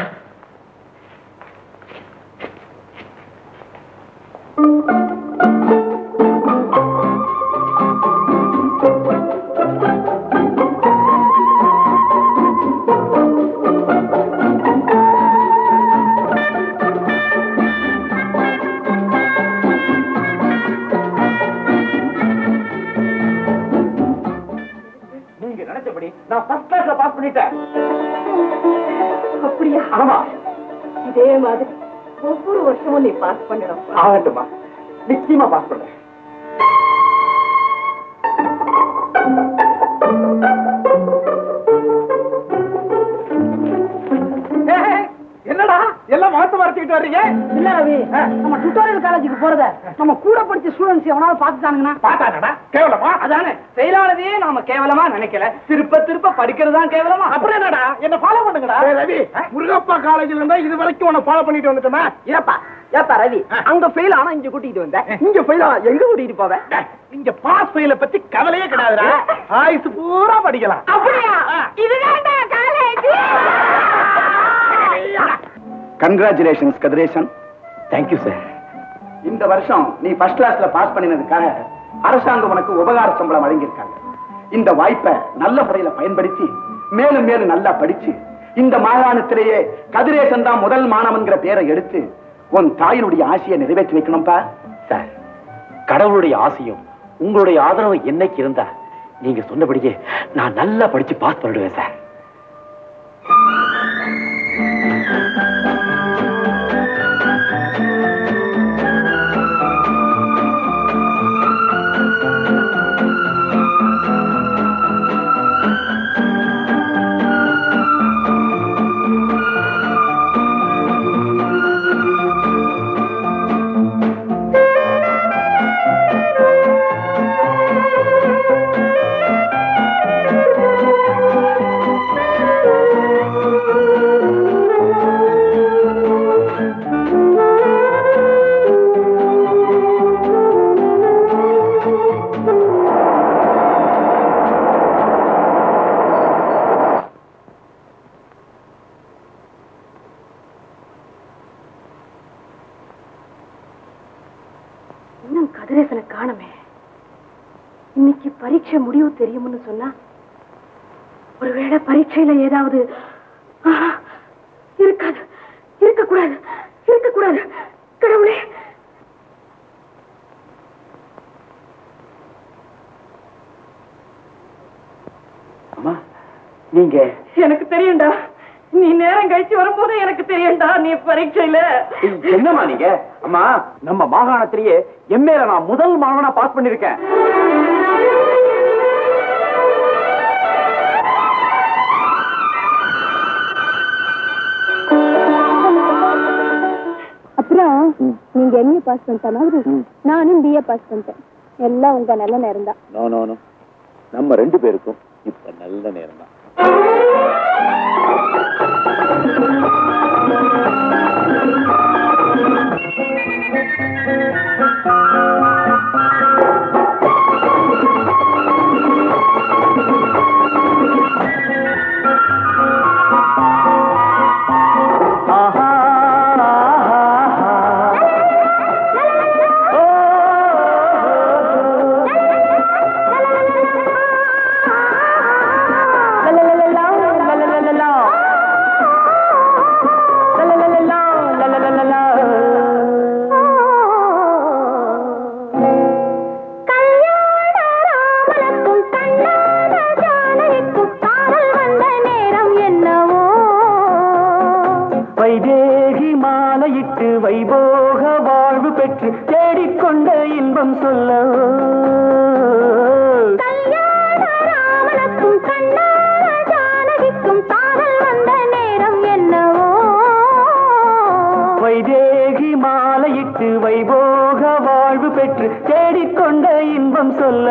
நீங்க நினைச்சபடி நான் ஃபர்ஸ்ட் கிளாஸ்ல பாஸ் பண்ணிட்டேன் அப்படியா ஆமா இதே மாதிரி ஒவ்வொரு வருஷமும் நீ பாஸ் பண்ணிடும் ஆகட்டுமா நிச்சயமா பாஸ் பண்றேன் என்னடா எல்லாம் மாத்த மறைச்சுக்கிட்டு வர்றீங்க இல்ல ரவி நம்ம டுட்டோரியல் காலேஜுக்கு போறத நம்ம கூட படிச்ச ஸ்டூடெண்ட்ஸ் எவனாவது பாத்துட்டானுங்கன்னா பாத்தாடா கேவலமா அதானே செயலாளதையே நாம கேவலமா நினைக்கல திருப்ப திருப்ப படிக்கிறது தான் கேவலமா அப்புறம் என்னடா என்ன ஃபாலோ பண்ணுங்கடா ரவி முருகப்பா காலேஜ்ல இருந்தா இது வரைக்கும் உன்னை ஃபாலோ பண்ணிட்டு வந்துட்டோமா ஏப்பா ஏப்பா ரவி அங்க ஃபெயில் ஆனா இங்க கூட்டிட்டு வந்த இங்க ஃபெயில் ஆனா எங்க கூட்டிட்டு போவ இங்க பாஸ் ஃபெயில பத்தி கவலையே கிடையாதுடா ஆயுசு பூரா படிக்கலாம் அப்படியா இதுதான்டா college congratulations Kathiresan thank you sir இந்த வருஷம் நீ ஃபர்ஸ்ட் கிளாஸ்ல பாஸ் பண்ணினதுக்காக அரசாங்கம் உனக்கு உபகார சம்பளம் வழங்கியிருக்காங்க இந்த வாய்ப்பை நல்ல முறையில பயன்படுத்தி மேலும் மேலும் நல்லா படிச்சு இந்த மாகாணத்திலேயே கதிரேசன் தான் முதல் மாணவன்கிற பேரை எடுத்து உன் தாயினுடைய ஆசையை நிறைவேற்றி வைக்கணும்பா சார் கடவுளுடைய ஆசையும் உங்களுடைய ஆதரவு என்னைக்கு இருந்தா நீங்க சொன்னபடியே நான் நல்லா படிச்சு பாஸ் பண்ணிடுவேன் சார் இன்னும் கதிரேசனை காணுமே இன்னைக்கு பரீட்சை முடிவு தெரியும்னு சொன்னா ஒருவேளை பரீட்சையில ஏதாவது ஆஹா, இருக்காது இருக்கக்கூடாது இருக்கக்கூடாது கடவுளே அம்மா நீங்க எனக்கு தெரியும்டா நீ நேரம் கழிச்சு வரும்போது எனக்கு தெரியும்டா நீ பரீட்சையில என்னம்மா நீங்க அம்மா நம்ம மாகாணத்திலேயே எம்ஏல நான் முதல் மாகாணம் பாஸ் பண்ணிருக்கேன் அப்புறம் நீங்க எம்ஏ பாஸ் பண்ணிட்ட மாதிரி நானும் பிஏ பாஸ் பண்ணிட்டேன் எல்லாம் உங்க நல்ல நேரம் தான் நோ நோ நோ நம்ம ரெண்டு பேருக்கும் இப்ப நல்ல நேரம் தான் லலலலலா, லலலலலா. லலலலலா, இன்பம் சொல்ல கல்யாண ராமனுக்கும் கண்ணான ஜானகிக்கும் காதல் வந்த நேரம் என்னவோ வைதேகி மாலையிட்டு வைபோக வாழ்வு பெற்று தேடிக்கொண்ட இன்பம் சொல்ல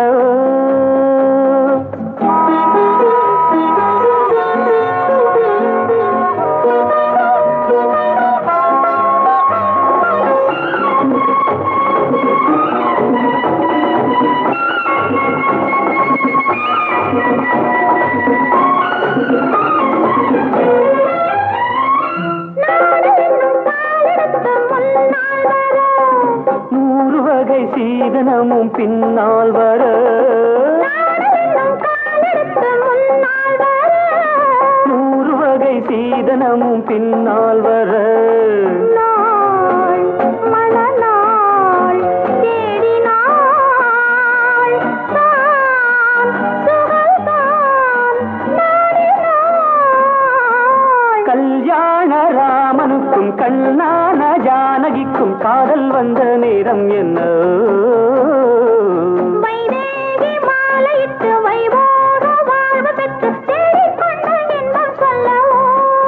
நூறு வகை சீதனமும் பின்னால் வர நூறு வகை சீதனமும் பின்னால் வர நாள் மணநாள் தேடினாள் தான் சுகந்தான் நாடினாள் கல்யாண ராமனுக்கும் கண்ணான ஜானகிக்கும் காதல் வந்த நேரம் என்ன வைதேகி மாலையிட்டு வைபோக வாழ்வு பெற்று தேடிக்கொண்ட இன்பம் சொல்லவோ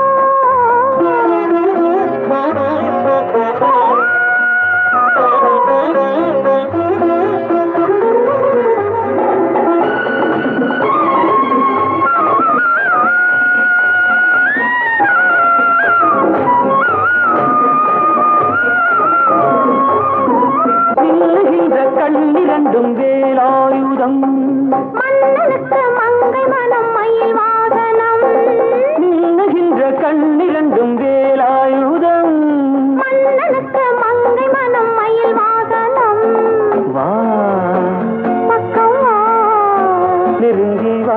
நில்லுகின்ற கண்ணிரண்டும் வேலாயுதம் மன்னனுக்கு மங்கை மனம் மயில் வாகனம் நில்லுகின்ற கண்ணிரண்டும் வேலாயுதம் மன்னனுக்கு மங்கை மனம் மயில் வாகனம் வா பக்கம் வா. நெருங்கி வா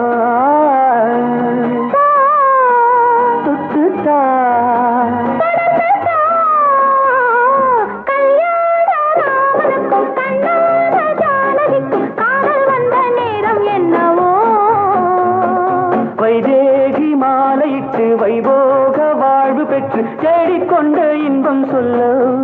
தா. தொட்டுத்தா தொடர்ந்து தா. கல்யாண ராமனுக்கும் கண்ணான ஜானகிக்கும் காதல் வந்த நேரம் என்னவோ வைதேகி மாலையிட்டு வைபோக வாழ்வு பெற்று தேடிக்கொண்ட இன்பம் சொல்ல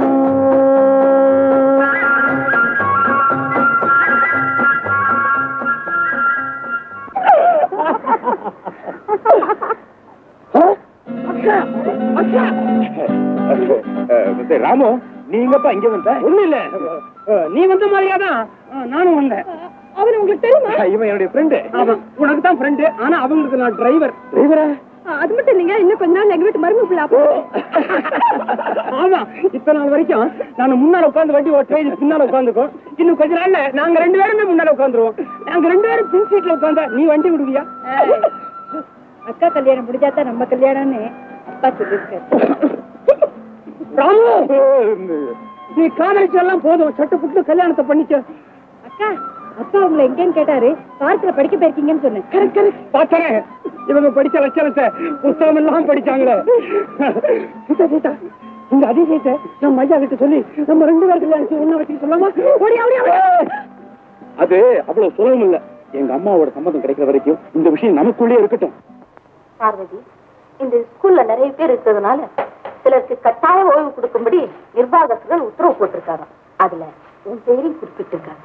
ராமு நீங்கப்பா இங்க வந்த ஒண்ணு இல்ல நீ வந்த மாதிரியாதான் நானும் வந்தேன் அவர் உங்களுக்கு தெரியுமா இவன் என்னுடைய ஃப்ரெண்டு அவன் உனக்கு தான் ஃப்ரெண்டு ஆனா அவங்களுக்கு நான் டிரைவர் டிரைவரா அது மட்டும் இல்லைங்க இன்னும் கொஞ்ச நாள் எங்க வீட்டு மருமக பிள்ளை அப்போ. ஆமா இத்தனை நாள் வரைக்கும் நான் முன்னால உட்கார்ந்து வண்டி ஓட்டுறேன் இது பின்னால உட்காந்துக்கும் இன்னும் கொஞ்ச நாள்ல நாங்க ரெண்டு பேருமே முன்னால உட்காந்துருவோம் நாங்க ரெண்டு பேரும் பின் சீட்ல உட்காந்தா நீ வண்டி விடுவியா அக்கா கல்யாணம் முடிஞ்சாதான் நம்ம கல்யாணம்னு அப்பா சொல்லியிருக்காரு ராமு நீ காதலிச்செல்லாம் போதும் சட்டு புட்டு கல்யாணத்தை பண்ணிக்க அக்கா அப்பா உங்களை எங்கேன்னு கேட்டாரு பார்க்கல படிக்க போயிருக்கீங்கன்னு சொன்னேன் கரெக்ட் கரெக்ட் பார்த்தேன் இவங்க படிச்ச லட்சணத்தை புத்தகம் எல்லாம் படிச்சாங்களே சீதா சீதா இந்த அதிசயத்தை நம்ம ஐயா கிட்ட சொல்லி நம்ம ரெண்டு பேர் கல்யாணத்தை ஒண்ணா வச்சு சொல்லாமா ஓடியா ஓடியா ஓடியா. அது அவ்வளவு சுலபம் இல்ல எங்க அம்மாவோட சம்மதம் கிடைக்கிற வரைக்கும் இந்த விஷயம் நமக்குள்ளே இருக்கட்டும் பார்வதி இந்த ஸ்கூல்ல நிறைய பேர் இருக்கிறதுனால சிலருக்கு கட்டாய ஓய்வு கொடுக்கும்படி நிர்வாகத்தினர் உத்தரவு போட்டிருக்காங்க அதுல உன் பேரையும் குறிப்பிட்டிருக்காங்க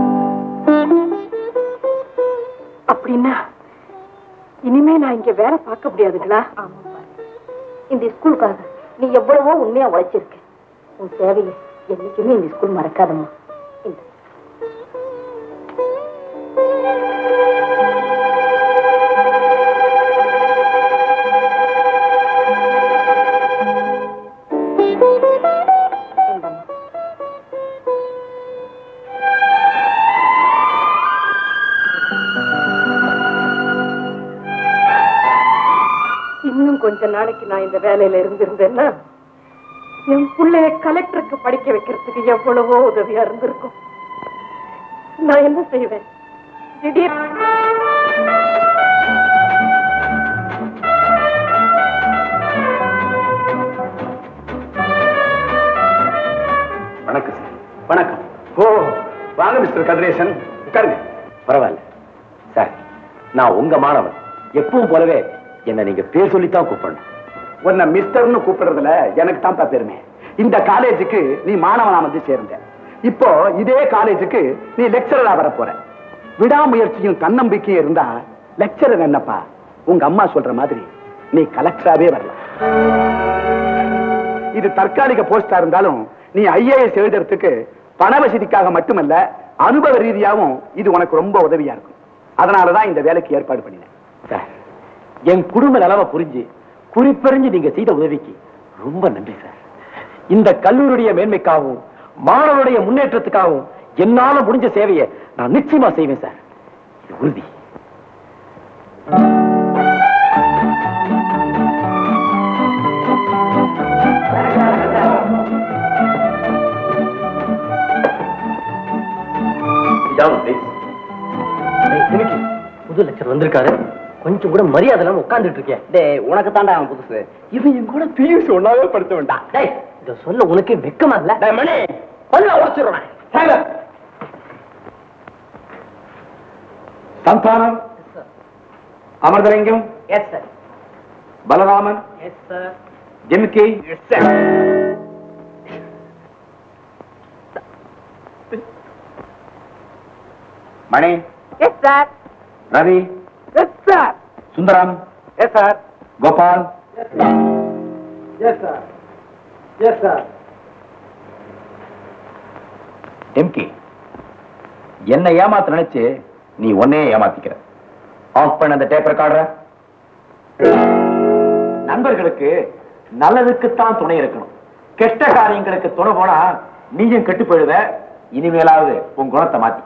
அப்படின்னா இனிமே நான் இங்க வேலை பார்க்க முடியாதுங்களா ஆமா பார்வதி. இந்த ஸ்கூலுக்காக நீ எவ்வளவோ உண்மையா உழைச்சிருக்க உன் தேவையை என்னைக்குமே இந்த ஸ்கூல் மறக்காதம்மா இந்த இந்தம்மா. இன்னும் கொஞ்ச நாளைக்கு நான் இந்த வேலையில இருந்திருந்தேன்னா என் பிள்ளைய கலெக்டருக்கு படிக்க வைக்கிறதுக்கு எவ்வளவோ உதவியா இருந்திருக்கும் நான் என்ன செய்வேன் திடீர் வணக்கம் சார் வணக்கம் ஓ வாங்க மிஸ்டர் கதிரேசன் உட்காருங்க பரவாயில்ல சார் நான் உங்க மாணவன் எப்பவும் போலவே என்ன நீங்க பேர் சொல்லித்தான் கூப்பிடணும் உன்னை மிஸ்டர்னு கூப்பிடுறதுல எனக்கு தான் பெருமை இந்த காலேஜுக்கு நீ மாணவனா வந்து சேர்ந்த இப்போ இதே காலேஜுக்கு நீ லெக்சரரா வர போற விடாமுயற்சியும் தன்னம்பிக்கையும் இருந்தா லெக்சரர் என்னப்பா உங்க அம்மா சொல்ற மாதிரி நீ கலெக்டராவே வரலாம் இது தற்காலிக போஸ்டா இருந்தாலும் நீ ஐஏஎஸ் எழுதுறதுக்கு பண வசதிக்காக மட்டுமல்ல அனுபவ ரீதியாவும் இது உனக்கு ரொம்ப உதவியா இருக்கும் அதனாலதான் இந்த வேலைக்கு ஏற்பாடு பண்ணினேன் சார் என் குடும்ப நிலவை புரிஞ்சு குறிப்பறிஞ்சு நீங்க செய்த உதவிக்கு ரொம்ப நன்றி சார் இந்த கல்லூரியுடைய மேன்மைக்காகவும் மாணவருடைய முன்னேற்றத்துக்காகவும் என்னால முடிஞ்ச சேவையை நான் நிச்சயமா செய்வேன் சார் இது உறுதி புது லெக்சர் வந்திருக்காரு கொஞ்சம் கூட மரியாதை இல்லாம உட்கார்ந்துட்டு இருக்கேன் டேய் உனக்கு தாண்டா அவன் புதுசு இது என் கூட பியூசி ஒன்னாவே படிச்ச வேண்டாம் டேய் இத சொல்ல உனக்கு வெக்கமா இல்ல டேய் மணி பல்ல உடைச்சிருவேன் Santhanam Amarthalingam yes sir Balaraman yes sir Jimki Mani yes sir Ravi yes sir Sundaram yes sir Gopal எம்கே என்ன ஏமாத்த நினைச்சு நீ உன்னையே ஏமாத்திக்கிற ஆஃப் பண்ண அந்த டேப் ரெக்கார்டர நண்பர்களுக்கு நல்லதுக்குத்தான் துணை இருக்கணும் கெட்ட காரியங்களுக்கு துணை போனா நீயும் கெட்டு போயிடுவ இனிமேலாவது உன் குணத்தை மாத்திக்க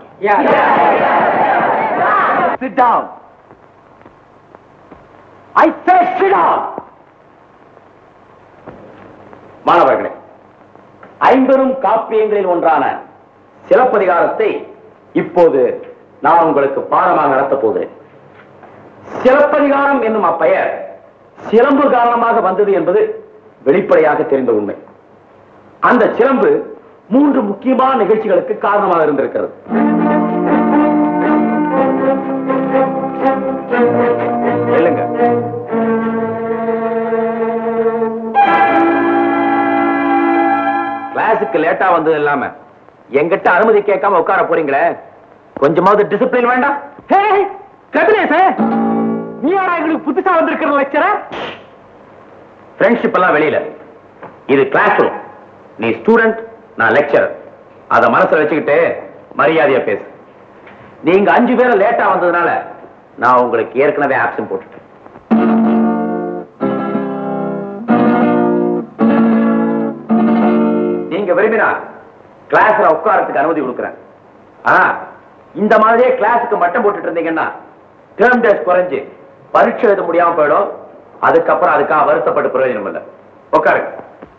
Sit down. I say sit down. மாணவர்களே ஐம்பெரும் காப்பியங்களில் ஒன்றான சிலப்பதிகாரத்தை இப்போது நான் உங்களுக்கு பாடமாக நடத்தப் போகிறேன் சிலப்பதிகாரம் என்னும் அப்பெயர் சிலம்பு காரணமாக வந்தது என்பது வெளிப்படையாக தெரிந்த உண்மை அந்த சிலம்பு மூன்று முக்கியமான நிகழ்ச்சிகளுக்கு காரணமாக இருந்திருக்கிறது இல்லைங்க கிளாஸுக்கு லேட்டா வந்தது இல்லாம எங்கிட்ட அனுமதி கேட்காம உட்கார போறீங்களே கொஞ்சமாவது டிசிப்ளின் வேண்டாம் கதிரேச நீ யாரா எங்களுக்கு புதுசா வந்திருக்கிற லெக்சரர் ஃப்ரெண்ட்ஷிப் எல்லாம் வெளியில இது கிளாஸ் ரூம் நீ ஸ்டூடெண்ட் நான் லெக்சரர் அத மனசுல வச்சுக்கிட்டு மரியாதையா பேசு நீங்க அஞ்சு பேரும் லேட்டா வந்ததுனால நான் உங்களுக்கு ஏற்கனவே ஆப்ஷன் போட்டுட்டேன் நீங்க விரும்பினா கிளாஸ்ல உட்காரத்துக்கு அனுமதி கொடுக்குறேன் ஆனா இந்த மாதிரியே கிளாஸுக்கு மட்டம் போட்டுட்டு இருந்தீங்கன்னா டேர்ம் டேஸ் குறைஞ்சு பரீட்சை எழுத முடியாம போயிடும் அதுக்கப்புறம் அதுக்காக வருத்தப்பட்டு பிரயோஜனம் இல்லை உட்காருங்க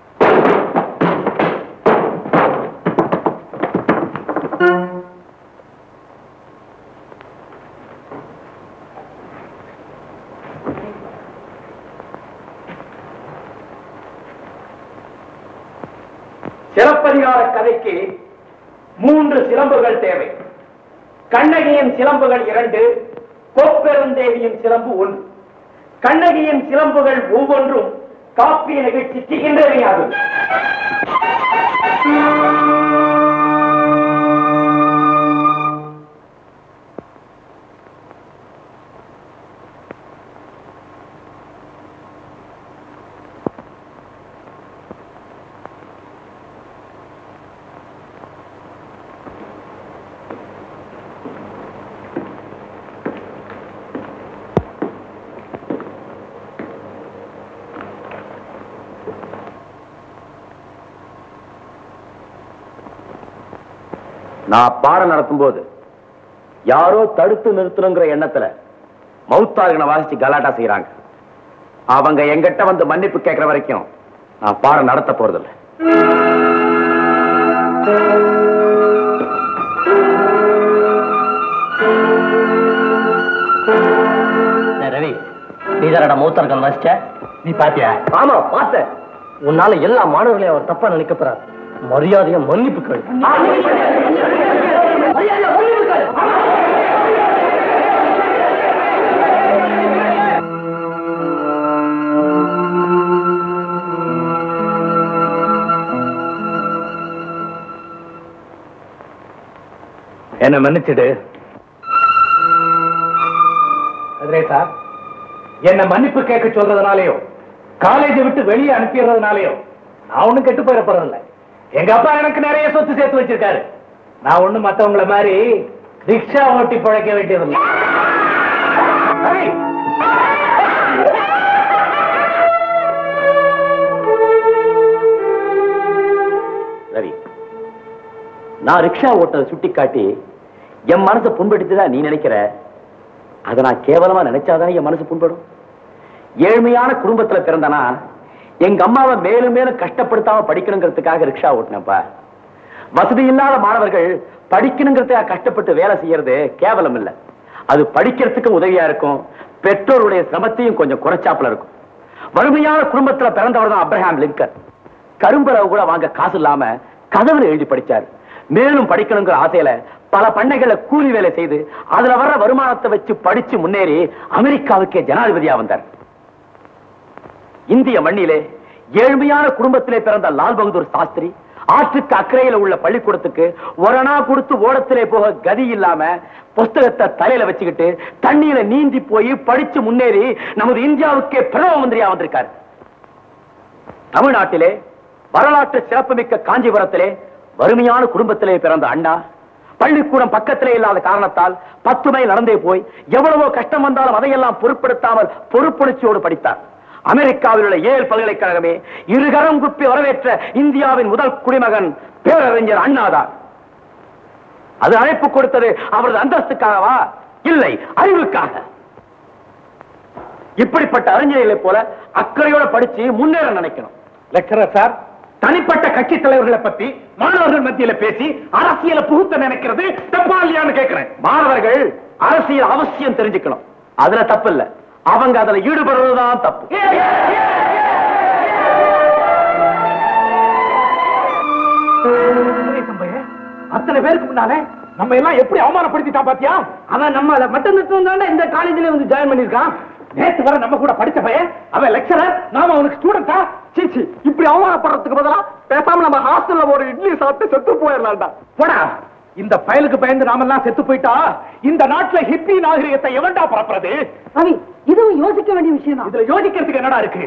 சிலப்பதிகார கதைக்கு மூன்று சிலம்புகள் தேவை கண்ணகியின் சிலம்புகள் இரண்டு கோப்பெருந்தேவியின் சிலம்பு ஒன்று கண்ணகியின் சிலம்புகள் ஒவ்வொன்றும் காப்பிய நிகழ்ச்சிக்கு இன்றியமையாகும் நான் பாடம் நடத்தும் போது யாரோ தடுத்து நிறுத்தணுங்கிற எண்ணத்துல மவுத்தார்கனை வாசிச்சு கலாட்டா செய்யறாங்க அவங்க எங்கிட்ட வந்து மன்னிப்பு கேட்கிற வரைக்கும் நான் பாடம் நடத்த போறதில்லை ரவி நீதானடா மூத்தர்கன் வாசிச்ச நீ பாத்தியா ஆமா பார்த்தேன் உன்னால எல்லா மாணவர்களையும் அவர் தப்பா நினைக்க போறார் மரியாதைய மன்னிப்பு கேள் என்ன மன்னிச்சிடு கதிரேசா என்ன மன்னிப்பு கேட்க சொல்றதுனாலயோ காலேஜை விட்டு வெளியே அனுப்பிடுறதுனாலயோ நான் ஒண்ணும் கெட்டு போயிட போறதில்ல எங்க அப்பா எனக்கு நிறைய சொத்து சேர்த்து வச்சிருக்காரு நான் ஒண்ணும் மத்தவங்கள மாதிரி ரிக்ஷா ஓட்டி பிழைக்க வேண்டியதில்லை ஏய், ரவி நான் ரிக்ஷா ஓட்டதை சுட்டி காட்டி என் மனசை புண்படுத்திதான் நீ நினைக்கிற அதை நான் கேவலமா நினைச்சாதான் என் மனசு புண்படும் ஏழ்மையான குடும்பத்துல பிறந்தனா எங்க அம்மாவை மேலும் மேலும் கஷ்டப்படுத்தாம படிக்கணுங்கிறதுக்காக ரிக்ஷா ஓட்டினப்பா வசதி இல்லாத மாணவர்கள் படிக்கணுங்கிறதுக்காக கஷ்டப்பட்டு வேலை செய்யறது கேவலம் இல்ல அது படிக்கிறதுக்கு உதவியா இருக்கும் பெற்றோருடைய சிரமத்தையும் கொஞ்சம் குறைச்சாப்புல இருக்கும் வறுமையான குடும்பத்துல பிறந்தவர் தான் அப்ரஹாம் லிங்கர் கரும்பரவு கூட வாங்க காசு இல்லாம கதவுல எழுதி படிச்சார் மேலும் படிக்கணுங்கிற ஆசையில பல பண்ணைகளை கூலி வேலை செய்து அதுல வர்ற வருமானத்தை வச்சு படிச்சு முன்னேறி அமெரிக்காவுக்கே ஜனாதிபதியா வந்தார் இந்திய மண்ணிலே ஏழ்மையான குடும்பத்திலே பிறந்த லால் பகதூர் சாஸ்திரி ஆற்றுக்கு அக்கறையில உள்ள பள்ளிக்கூடத்துக்கு ஒரணா கொடுத்து ஓடத்திலே போக கதி இல்லாம புஸ்தகத்தை தலையில வச்சுக்கிட்டு தண்ணியில நீந்தி போய் படிச்சு முன்னேறி நமது இந்தியாவுக்கே பிரதம மந்திரியா வந்திருக்காரு தமிழ்நாட்டிலே வரலாற்று சிறப்புமிக்க காஞ்சிபுரத்திலே வறுமையான குடும்பத்திலே பிறந்த அண்ணா பள்ளிக்கூடம் பக்கத்திலே இல்லாத காரணத்தால் பத்து மைல் நடந்தே போய் எவ்வளவோ கஷ்டம் வந்தாலும் அதையெல்லாம் பொருட்படுத்தாமல் பொறுப்புணர்ச்சியோடு படித்தார் அமெரிக்காவில் உள்ள ஏல் பல்கலைக்கழகமே இருகரம் குப்பி வரவேற்ற இந்தியாவின் முதல் குடிமகன் பேரறிஞர் அண்ணாதான் அது அழைப்பு கொடுத்தது அவரது அந்தஸ்துக்காகவா இல்லை அறிவுக்காக இப்படிப்பட்ட அறிஞர்களை போல அக்கறையோட படிச்சு முன்னேற நினைக்கணும் லெக்சரர் சார் தனிப்பட்ட கட்சி தலைவர்களை பத்தி மாணவர்கள் மத்தியில பேசி அரசியல புகுத்த நினைக்கிறது தப்பா இல்லையான்னு கேட்கிறேன் மாணவர்கள் அரசியல் அவசியம் தெரிஞ்சுக்கணும் அதுல தப்பு இல்ல அவங்க அதுல ஈடுபடுறதுதான் தப்பு அத்தனை பேருக்கு முன்னால நம்ம எல்லாம் எப்படி அவமானப்படுத்திட்டான் பாத்தியா அவன் நம்ம மட்டும் நிறுத்தம் இந்த காலேஜ்ல வந்து ஜாயின் பண்ணிருக்கான் நேத்து வர நம்ம கூட படிச்ச பையன் அவன் லெக்சரர் நாம அவனுக்கு ஸ்டூடெண்டா சீச்சி இப்படி அவமானப்படுறதுக்கு பதிலா பேசாம நம்ம ஹாஸ்டல்ல ஒரு இட்லி சாப்பிட்டு செத்து போயிடலாம்டா போடா இந்த பயலுக்கு பயந்து நாமெல்லாம் செத்து போயிட்டா இந்த நாட்டுல ஹிப்பி நாகரிகத்தை எவன்டா பரப்புறது ரவி இதுவும் யோசிக்க வேண்டிய விஷயம் தான் இதுல யோசிக்கிறதுக்கு என்னடா இருக்கு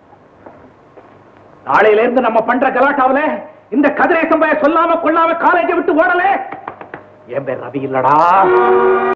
நாளையில இருந்து நம்ம பண்ற கலாட்டாவில இந்த கதிரேசம் பையன் சொல்லாம கொள்ளாம காலேஜை விட்டு ஓடல என் பேர் ரவி இல்லடா